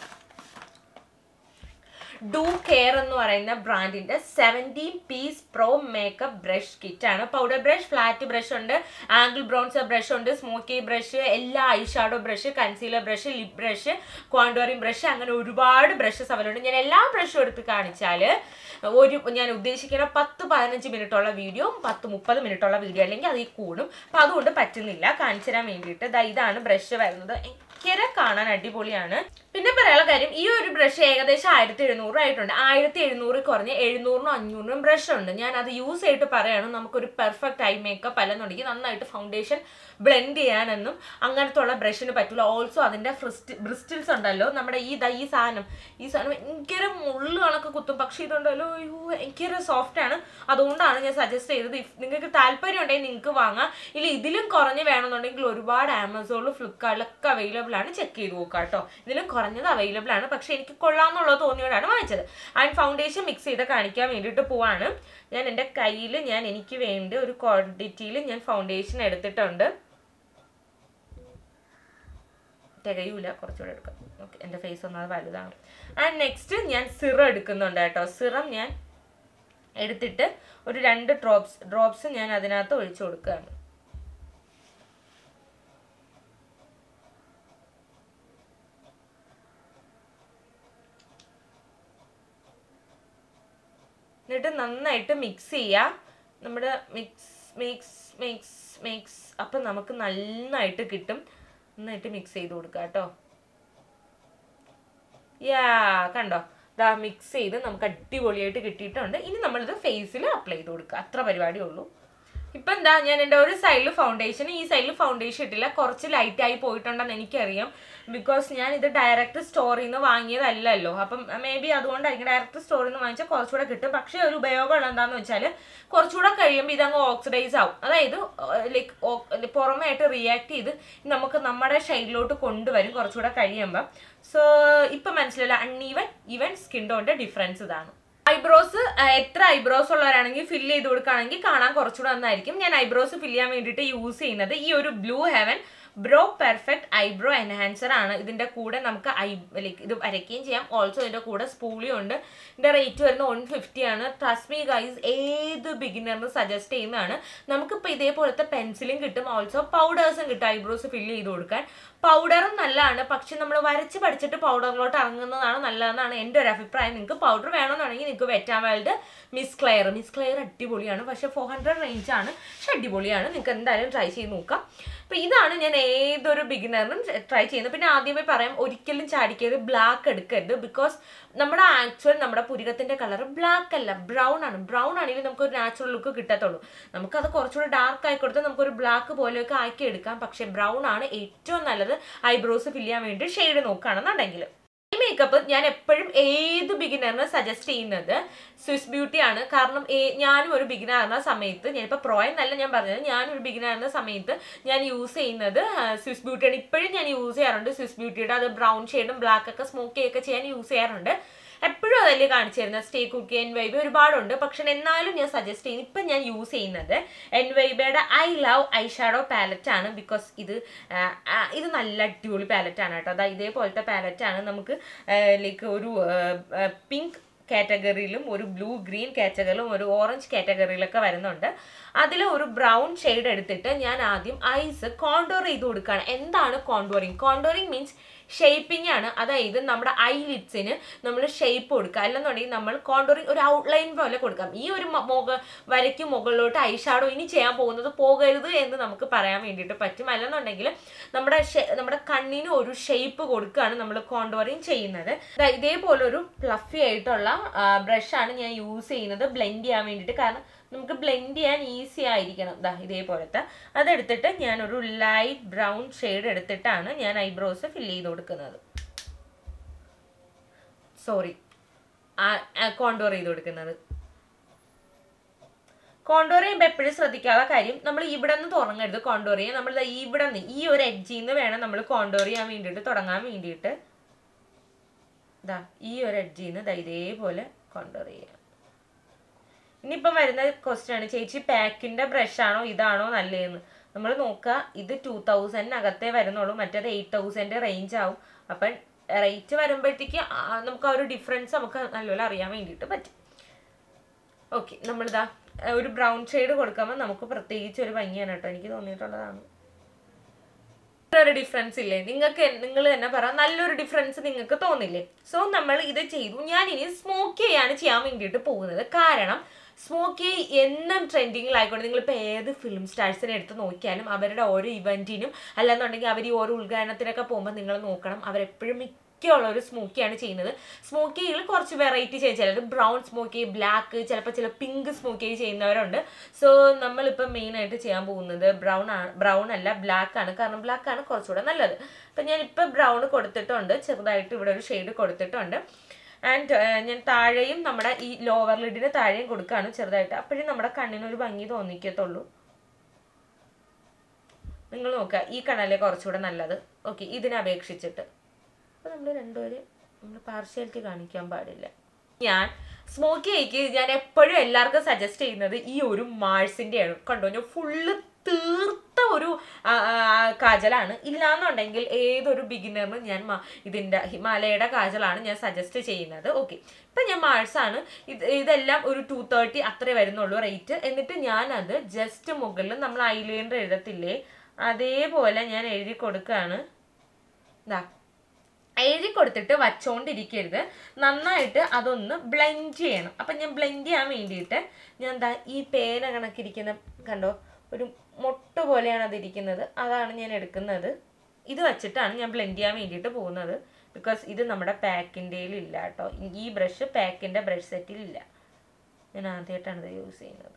ഡു കെയർ എന്ന് പറയുന്ന ബ്രാൻഡിന്റെ seventeen piece pro makeup brush kit ആണ് പൗഡർ ബ്രഷ് ഫ്ലാറ്റ് ബ്രഷ് ഉണ്ട് ആംഗിൾ ബ്രോൺസർ ബ്രഷ് ഉണ്ട് സ്മോക്കി ബ്രഷ് എല്ലാ eye shadow brush concealer brush lip brush contouring brush അങ്ങനെ ഒരുപാട് ബ്രഷസ് അവരുണ്ട് ഞാൻ എല്ലാ ബ്രഷും എടുത്ത് കാണിച്ചാൽ ഒരു ഞാൻ ഉദ്ദേശിക്കുന്ന പത്ത് പതിനഞ്ച് മിനിറ്റുള്ള വീഡിയോ പത്ത് മുപ്പത് മിനിറ്റുള്ള വീഡിയോ അല്ലെങ്കിൽ അതിൽ കൂടും അപ്പം അതുകൊണ്ട് പറ്റുന്നില്ല കാണിച്ചു തരാൻ വേണ്ടിയിട്ട് ദാ ഇതാണ് ബ്രഷ് വരുന്നത് ഭയങ്കര കാണാൻ അടിപൊളിയാണ് പിന്നെ പറയാനുള്ള കാര്യം ഈ ഒരു ബ്രഷ് ഏകദേശം ആയിരത്തി എഴുന്നൂറ് ആയിട്ടുണ്ട് ആയിരത്തി എഴുന്നൂറ് കുറഞ്ഞ് എഴുന്നൂറിനും അഞ്ഞൂറിനും ബ്രഷ് ഉണ്ട് ഞാൻ അത് യൂസ് ചെയ്തിട്ട് പറയാണ് നമുക്കൊരു പെർഫെക്റ്റ് ഐ മേക്കപ്പ് അല്ലെന്നുണ്ടെങ്കിൽ നന്നായിട്ട് ഫൗണ്ടേഷൻ ബ്ലെൻഡ് ചെയ്യാനൊന്നും അങ്ങനത്തെ ഉള്ള ബ്രഷിന് പറ്റില്ല ഓൾസോ അതിന്റെ ഫ്രിസ്റ്റ് ബ്രിസ്റ്റിൽസ് ഉണ്ടല്ലോ നമ്മുടെ ഈ ദാ ഈ സാധനം ഈ സാധനം ഭയങ്കര മുള്ളു കണക്ക് കുത്തും പക്ഷെ ഇതുണ്ടല്ലോ അയ്യോ ഭയങ്കര സോഫ്റ്റ് ആണ് അതുകൊണ്ടാണ് ഞാൻ സജസ്റ്റ് ചെയ്തത് ഇഫ് നിങ്ങൾക്ക് താല്പര്യം ഉണ്ടെങ്കിൽ നിങ്ങൾക്ക് വാങ്ങാം ഇല്ല ഇതിലും കുറഞ്ഞ് വേണമെന്നുണ്ടെങ്കിൽ ഒരുപാട് ആമസോണിലും ഫ്ലിപ്കാർട്ടിലൊക്കെ അവൈലബിൾ ആണ് ചെക്ക് ചെയ്ത് നോക്കുക കേട്ടോ ഇതിലും കുറഞ്ഞത് അവൈലബിൾ ആണ് പക്ഷെ എനിക്ക് കൊള്ളാമെന്നുള്ളത് തോന്നിയോടാണ് വാങ്ങിച്ചത് ആൻഡ് ഫൗണ്ടേഷൻ മിക്സ് ചെയ്ത് കാണിക്കാൻ വേണ്ടിയിട്ട് പോവാണ് ഞാൻ എൻ്റെ കയ്യിൽ ഞാൻ എനിക്ക് വേണ്ടി ഒരു ക്വാണ്ടിറ്റിയിൽ ഞാൻ ഫൗണ്ടേഷൻ എടുത്തിട്ടുണ്ട് തികയൂല കുറച്ചുകൂടെ എടുക്കാം ഓക്കെ എൻ്റെ ഫേസ് ഒന്നത് വലുതാണ് ആൻഡ് നെക്സ്റ്റ് ഞാൻ സിറം എടുക്കുന്നുണ്ട് കേട്ടോ സിറം ഞാൻ എടുത്തിട്ട് ഒരു രണ്ട് ഡ്രോപ്സ് ഡ്രോപ്സ് ഞാൻ അതിനകത്ത് ഒഴിച്ചു കൊടുക്കുകയാണ് എന്നിട്ട് നന്നായിട്ട് മിക്സ് ചെയ്യുക നമ്മുടെ മിക്സ് മിക്സ് മിക്സ് മിക്സ് അപ്പം നമുക്ക് നന്നായിട്ട് കിട്ടും നന്നായിട്ട് മിക്സ് ചെയ്ത് കൊടുക്കുക കേട്ടോ യാ കണ്ടോ ദാ മിക്സ് ചെയ്ത് നമുക്ക് അടിപൊളിയായിട്ട് കിട്ടിയിട്ടുണ്ട് ഇനി നമ്മളിത് ഫേസിൽ അപ്ലൈ ചെയ്ത് കൊടുക്കുക അത്ര പരിപാടിയേ ഉള്ളൂ ഇപ്പം എന്താ ഞാൻ എൻ്റെ ഒരു സൈഡിൽ ഫൗണ്ടേഷൻ ഈ സൈഡിൽ ഫൗണ്ടേഷൻ ഇട്ടില്ല കുറച്ച് ലൈറ്റ് ആയി പോയിട്ടുണ്ടെന്ന് എനിക്കറിയാം ബിക്കോസ് ഞാൻ ഇത് ഡയറക്റ്റ് സ്റ്റോറിൽ നിന്ന് വാങ്ങിയതല്ലല്ലോ അപ്പം മേ ബി അതുകൊണ്ടായിരിക്കും ഡയറക്റ്റ് സ്റ്റോറിൽ നിന്ന് വാങ്ങിച്ചാൽ കുറച്ചുകൂടെ കിട്ടും പക്ഷേ ഒരു ഉപയോഗം എന്താണെന്ന് വെച്ചാൽ കുറച്ചുകൂടെ കഴിയുമ്പോൾ ഇതങ്ങ് ഓക്സിഡൈസ് ആവും അതായത് ലൈക്ക് പുറമേ ആയിട്ട് റിയാക്ട് ചെയ്ത് നമുക്ക് നമ്മുടെ ഷെയ്ഡിലോട്ട് കൊണ്ടുവരും കുറച്ചുകൂടെ കഴിയുമ്പോൾ സോ ഇപ്പം മനസ്സിലല്ല അൺഈവൻ ഈവൻ സ്കിൻ ടോണിൻ്റെ ഡിഫറൻസ് ഇതാണ് ഐബ്രോസ് എത്ര ഐബ്രോസ് ഉള്ളവരാണെങ്കിൽ ഫില്ല് ചെയ്ത് കൊടുക്കുകയാണെങ്കിൽ കാണാൻ കുറച്ചുകൂടെ നന്നായിരിക്കും ഞാൻ ഐബ്രോസ് ഫില്ല് ചെയ്യാൻ വേണ്ടിയിട്ട് യൂസ് ചെയ്യുന്നത് ഈ ഒരു blue heaven brow perfect eyebrow enhancer ആണ് ഇതിന്റെ കൂടെ നമുക്ക് ഐ ലൈക്ക് ഇത് വരയ്ക്കുകയും ചെയ്യാം ഓൾസോ ഇതിന്റെ കൂടെ സ്പൂളിയും ഉണ്ട് ഇതിന്റെ റേറ്റ് വരുന്നത് വൺ ഫിഫ്റ്റി ആണ് ട്രസ്മി ഗൈസ് ഏത് ബിഗിനറിന് സജസ്റ്റ് ചെയ്യുന്നതാണ് നമുക്കിപ്പോൾ ഇതേപോലത്തെ പെൻസിലും കിട്ടും ഓൾസോ പൗഡേഴ്സും കിട്ടും ഐബ്രോസ് ഫില്ല് ചെയ്ത് കൊടുക്കാൻ പൗഡറും നല്ലതാണ് പക്ഷെ നമ്മൾ വരച്ച് പഠിച്ചിട്ട് പൗഡറിലോട്ട് ഇറങ്ങുന്നതാണ് നല്ലതെന്നാണ് എൻ്റെ ഒരു അഭിപ്രായം നിങ്ങൾക്ക് പൗഡർ വേണമെന്നാണെങ്കിൽ നിങ്ങൾക്ക് wet n world miss Claire miss Claire അടിപൊളിയാണ് പക്ഷേ ഫോർ ഹൺഡ്രഡ് റേഞ്ച് ആണ് പക്ഷെ അടിപൊളിയാണ് നിങ്ങൾക്ക് എന്തായാലും ട്രൈ ചെയ്ത് നോക്കാം അപ്പോൾ ഇതാണ് ഞാൻ ഏതൊരു ബിഗിനറിനും ട്രൈ ചെയ്യുന്നത് പിന്നെ ആദ്യമേ പറയാം ഒരിക്കലും ചാടിക്കരുത് ബ്ലാക്ക് എടുക്കരുത് ബിക്കോസ് നമ്മുടെ ആക്ച്വൽ നമ്മുടെ പുരികത്തിന്റെ കളർ ബ്ലാക്ക് അല്ല ബ്രൗൺ ആണ് ബ്രൗൺ ആണെങ്കിൽ നമുക്ക് ഒരു നാച്ചുറൽ ലുക്ക് കിട്ടത്തുള്ളൂ നമുക്കത് കുറച്ചുകൂടി ഡാർക്ക് ആയി കൊടുത്താൽ നമുക്കൊരു ബ്ലാക്ക് പോലെയൊക്കെ ആക്കി എടുക്കാം പക്ഷേ ബ്രൗൺ ആണ് ഏറ്റവും നല്ലത് ഐബ്രോസ് ഫില്ല് ചെയ്യാൻ വേണ്ടി ഷെയ്ഡ് നോക്കുകയാണെന്നുണ്ടെങ്കിൽ ഈ മേക്കപ്പ് ഞാൻ എപ്പോഴും ഏത് ബിഗിനറിന് സജസ്റ്റ് ചെയ്യുന്നത് സ്വിസ് ബ്യൂട്ടി ആണ് കാരണം ഏ- ഞാനും ഒരു ബിഗിനർ ആയിരുന്ന സമയത്ത് ഞാനിപ്പോൾ പ്രോ എന്നല്ല ഞാൻ പറഞ്ഞത് ഞാനും ഒരു ബിഗിനർ ആയിരുന്ന സമയത്ത് ഞാൻ യൂസ് ചെയ്യുന്നത് സ്വിസ് ബ്യൂട്ടിയാണ് ഇപ്പോഴും ഞാൻ യൂസ് ചെയ്യാറുണ്ട് സ്വിസ് ബ്യൂട്ടിയുടെ അത് ബ്രൗൺ ഷെയ്ഡും ബ്ലാക്ക് ഒക്കെ സ്മോക്കി ഒക്കെ ചെയ്യാൻ യൂസ് ചെയ്യാറുണ്ട് എപ്പോഴും അതല്ലേ കാണിച്ചു തരുന്നത് സ്റ്റേ കുക്കി എൻ വൈബ് ഒരുപാടുണ്ട് പക്ഷെ എന്നാലും ഞാൻ സജസ്റ്റ് ചെയ്യുന്നത് ഇപ്പം ഞാൻ യൂസ് ചെയ്യുന്നത് എൻ വൈബയുടെ I love eye shadow palette ആണ് ബിക്കോസ് ഇത് ആ, ആ, ഇത് നല്ല അടിപൊളി പാലറ്റ് ആണ് കേട്ടോ അതാ ഇതേപോലത്തെ പാലറ്റ് ആണ് നമുക്ക് ലൈക്ക് ഒരു പിങ്ക് കാറ്റഗറിയിലും ഒരു ബ്ലൂ ഗ്രീൻ കാറ്റഗറിയിലും ഒരു ഓറഞ്ച് കാറ്റഗറിയിലൊക്കെ വരുന്നുണ്ട് അതിൽ ഒരു ബ്രൗൺ ഷെയ്ഡ് എടുത്തിട്ട് ഞാൻ ആദ്യം ഐസ് കോണ്ടോർ ചെയ്ത് കൊടുക്കുകയാണ് എന്താണ് കോണ്ടോറിങ് കോണ്ടോറിങ് മീൻസ് ഷേപ്പിംഗ് ആണ് അതായത് നമ്മുടെ ഐ ലിഡ്സിന് നമ്മൾ ഷേപ്പ് കൊടുക്കുക അല്ലെന്നുണ്ടെങ്കിൽ നമ്മൾ കോണ്ടോറിങ് ഒരു ഔട്ട്ലൈൻ പോലെ കൊടുക്കാം ഈ ഒരു മ- മുഖ വരയ്ക്ക് മുകളിലോട്ട് ഐ ഷാഡോ ഇനി ചെയ്യാൻ പോകുന്നത് പോകരുത് എന്ന് നമുക്ക് പറയാൻ വേണ്ടിയിട്ട് പറ്റും അല്ലെന്നുണ്ടെങ്കിൽ നമ്മുടെ ഷെ- നമ്മുടെ കണ്ണിന് ഒരു ഷേപ്പ് കൊടുക്കുകയാണ് നമ്മൾ കോണ്ടോറിങ് ചെയ്യുന്നത് ദാ ഇതേപോലെ ഒരു ഫ്ലഫി ആയിട്ടുള്ള ബ്രഷാണ് ഞാൻ യൂസ് ചെയ്യുന്നത് ബ്ലെൻഡ് ചെയ്യാൻ വേണ്ടിയിട്ട് കാരണം നമുക്ക് ബ്ലെൻഡ് ചെയ്യാൻ ഈസി ആയിരിക്കണം ദാ ഇതേപോലത്തെ അതെടുത്തിട്ട് ഞാനൊരു ലൈറ്റ് ബ്രൗൺ ഷെയ്ഡ് എടുത്തിട്ടാണ് ഞാൻ ഐബ്രോസ് ഫില്ല് ചെയ്ത് കൊടുക്കുന്നത് സോറി കോണ്ടോർ ചെയ്ത് കൊടുക്കുന്നത് കോണ്ടോർ ചെയ്യുമ്പോൾ എപ്പോഴും ശ്രദ്ധിക്കാനുള്ള കാര്യം നമ്മൾ ഇവിടെ നിന്ന് തുടങ്ങരുത് കോണ്ടോർ ചെയ്യാൻ നമ്മൾ ദാ ഇവിടെ നിന്ന് ഈ ഒരു എഡ്ജിൽ നിന്ന് വേണം നമ്മൾ കോണ്ടോർ ചെയ്യാൻ വേണ്ടിയിട്ട് തുടങ്ങാൻ വേണ്ടിയിട്ട് ദാ ഈ ഒരു എഡ്ജിൽ നിന്ന് ദാ ഇതേപോലെ കോണ്ടോർ ചെയ്യാം ഇനിയിപ്പം വരുന്ന ക്വസ്റ്റ്യൻ ആണ് ചേച്ചി പാക്കിന്റെ ബ്രഷ് ആണോ ഇതാണോ നല്ലതെന്ന് നമ്മൾ നോക്കുക ഇത് ടൂ തൗസൻഡിനകത്തേ വരുന്നുള്ളൂ മറ്റേത് എയ്റ്റ് തൗസൻഡ് റേഞ്ച് ആവും അപ്പം റേറ്റ് വരുമ്പോഴത്തേക്ക് ആ- നമുക്ക് ആ ഒരു ഡിഫറൻസ് നമുക്ക് നല്ലപോലെ അറിയാൻ വേണ്ടിയിട്ട് പറ്റും ഓക്കെ നമ്മളിതാ അഹ് ഒരു ബ്രൗൺ ഷെയ്ഡ് കൊടുക്കുമ്പോൾ നമുക്ക് പ്രത്യേകിച്ച് ഒരു ഭംഗിയാണ് കേട്ടോ എനിക്ക് തോന്നിയിട്ടുള്ളതാണ് ഒരു ഡിഫറൻസ് ഇല്ലേ നിങ്ങൾക്ക് നിങ്ങൾ തന്നെ പറ നല്ലൊരു ഡിഫറൻസ് നിങ്ങൾക്ക് തോന്നില്ലേ സോ നമ്മൾ ഇത് ചെയ്തു ഞാൻ ഇനി സ്മോക്ക് ചെയ്യാണ് ചെയ്യാൻ വേണ്ടിയിട്ട് പോകുന്നത് കാരണം സ്മോക്കി എന്നും ട്രെൻഡിങ്ങിലായിക്കോട്ടെ നിങ്ങളിപ്പോൾ ഏത് ഫിലിം സ്റ്റാർസിനെ എടുത്ത് നോക്കിയാലും അവരുടെ ഓരോ ഇവൻറ്റിനും അല്ലെന്നുണ്ടെങ്കിൽ അവർ ഈ ഓരോ ഉദ്ഘാടനത്തിനൊക്കെ പോകുമ്പോൾ നിങ്ങൾ നോക്കണം അവരെപ്പോഴും മിക്കുള്ള ഒരു സ്മോക്കിയാണ് ചെയ്യുന്നത് സ്മോക്കിയിൽ കുറച്ച് വെറൈറ്റി ചെയ്യും ചിലർ ബ്രൗൺ സ്മോക്കി ബ്ലാക്ക് ചിലപ്പോൾ ചില പിങ്ക് സ്മോക്കി ചെയ്യുന്നവരുണ്ട് സോ നമ്മളിപ്പോൾ മെയിനായിട്ട് ചെയ്യാൻ പോകുന്നത് ബ്രൗൺ ആണ് ബ്രൗൺ അല്ല ബ്ലാക്ക് ആണ് കാരണം ബ്ലാക്ക് ആണ് കുറച്ചുകൂടെ നല്ലത് അപ്പം ഞാനിപ്പോൾ ബ്രൗൺ കൊടുത്തിട്ടുണ്ട് ചെറുതായിട്ട് ഇവിടെ ഒരു ഷെയ്ഡ് കൊടുത്തിട്ടുണ്ട് ആൻഡ് ഞാൻ താഴെയും നമ്മുടെ ഈ ലോവർ ലിഡിന് താഴെയും കൊടുക്കുകയാണ് ചെറുതായിട്ട് അപ്പോഴും നമ്മുടെ കണ്ണിന് ഒരു ഭംഗി തോന്നിക്കത്തുള്ളൂ നിങ്ങൾ നോക്കുക ഈ കണ്ണല്ലേ കുറച്ചുകൂടെ നല്ലത് ഓക്കെ ഇതിനെ അപേക്ഷിച്ചിട്ട് അപ്പോൾ നമ്മൾ രണ്ടുപേരും നമ്മൾ പാർഷ്യാലിറ്റി കാണിക്കാൻ പാടില്ല ഞാൻ സ്മോക്കി ആയിക്ക് ഞാൻ എപ്പോഴും എല്ലാവർക്കും സജസ്റ്റ് ചെയ്യുന്നത് ഈ ഒരു മാഴ്സിൻ്റെയാണ് കണ്ടോ ഞാൻ ഫുള്ള് തീർത്ത ഒരു ആ, ആ, കാജലാണ് ഇല്ലാന്നുണ്ടെങ്കിൽ ഏതൊരു ബിഗിനറിനും ഞാൻ മ- ഇതിൻ്റെ ഹിമാലയയുടെ കാജലാണ് ഞാൻ സജസ്റ്റ് ചെയ്യുന്നത് ഓക്കെ ഇപ്പം ഞാൻ മാഴ്സാണ് ഇത് ഇതെല്ലാം ഒരു ടു തേർട്ടി അത്രേ വരുന്നുള്ളൂ റേറ്റ് എന്നിട്ട് ഞാനത് ജസ്റ്റ് മുകളിൽ നമ്മൾ ഐലൈനർ എഴുതത്തില്ലേ അതേപോലെ ഞാൻ എഴുതി കൊടുക്കുകയാണ് ഇതാ എഴുതി കൊടുത്തിട്ട് വച്ചോണ്ടിരിക്കരുത് നന്നായിട്ട് അതൊന്ന് ബ്ലെൻഡ് ചെയ്യണം അപ്പം ഞാൻ ബ്ലെൻഡ് ചെയ്യാൻ വേണ്ടിയിട്ട് ഞാൻ എന്താ ഈ പേന കണക്കിരിക്കുന്ന കണ്ടോ ഒരു മൊട്ട് പോലെയാണ് അതിരിക്കുന്നത് അതാണ് ഞാൻ എടുക്കുന്നത് ഇത് വെച്ചിട്ടാണ് ഞാൻ ബ്ലെൻഡ് ചെയ്യാൻ വേണ്ടിയിട്ട് പോകുന്നത് ബിക്കോസ് ഇത് നമ്മുടെ പാക്കിൻ്റെ ഇല്ല കേട്ടോ ഈ ബ്രഷ് പാക്കിൻ്റെ ബ്രഷ് സെറ്റിൽ ഇല്ല ഞാൻ ആദ്യമായിട്ടാണ് ഇത് യൂസ് ചെയ്യുന്നത്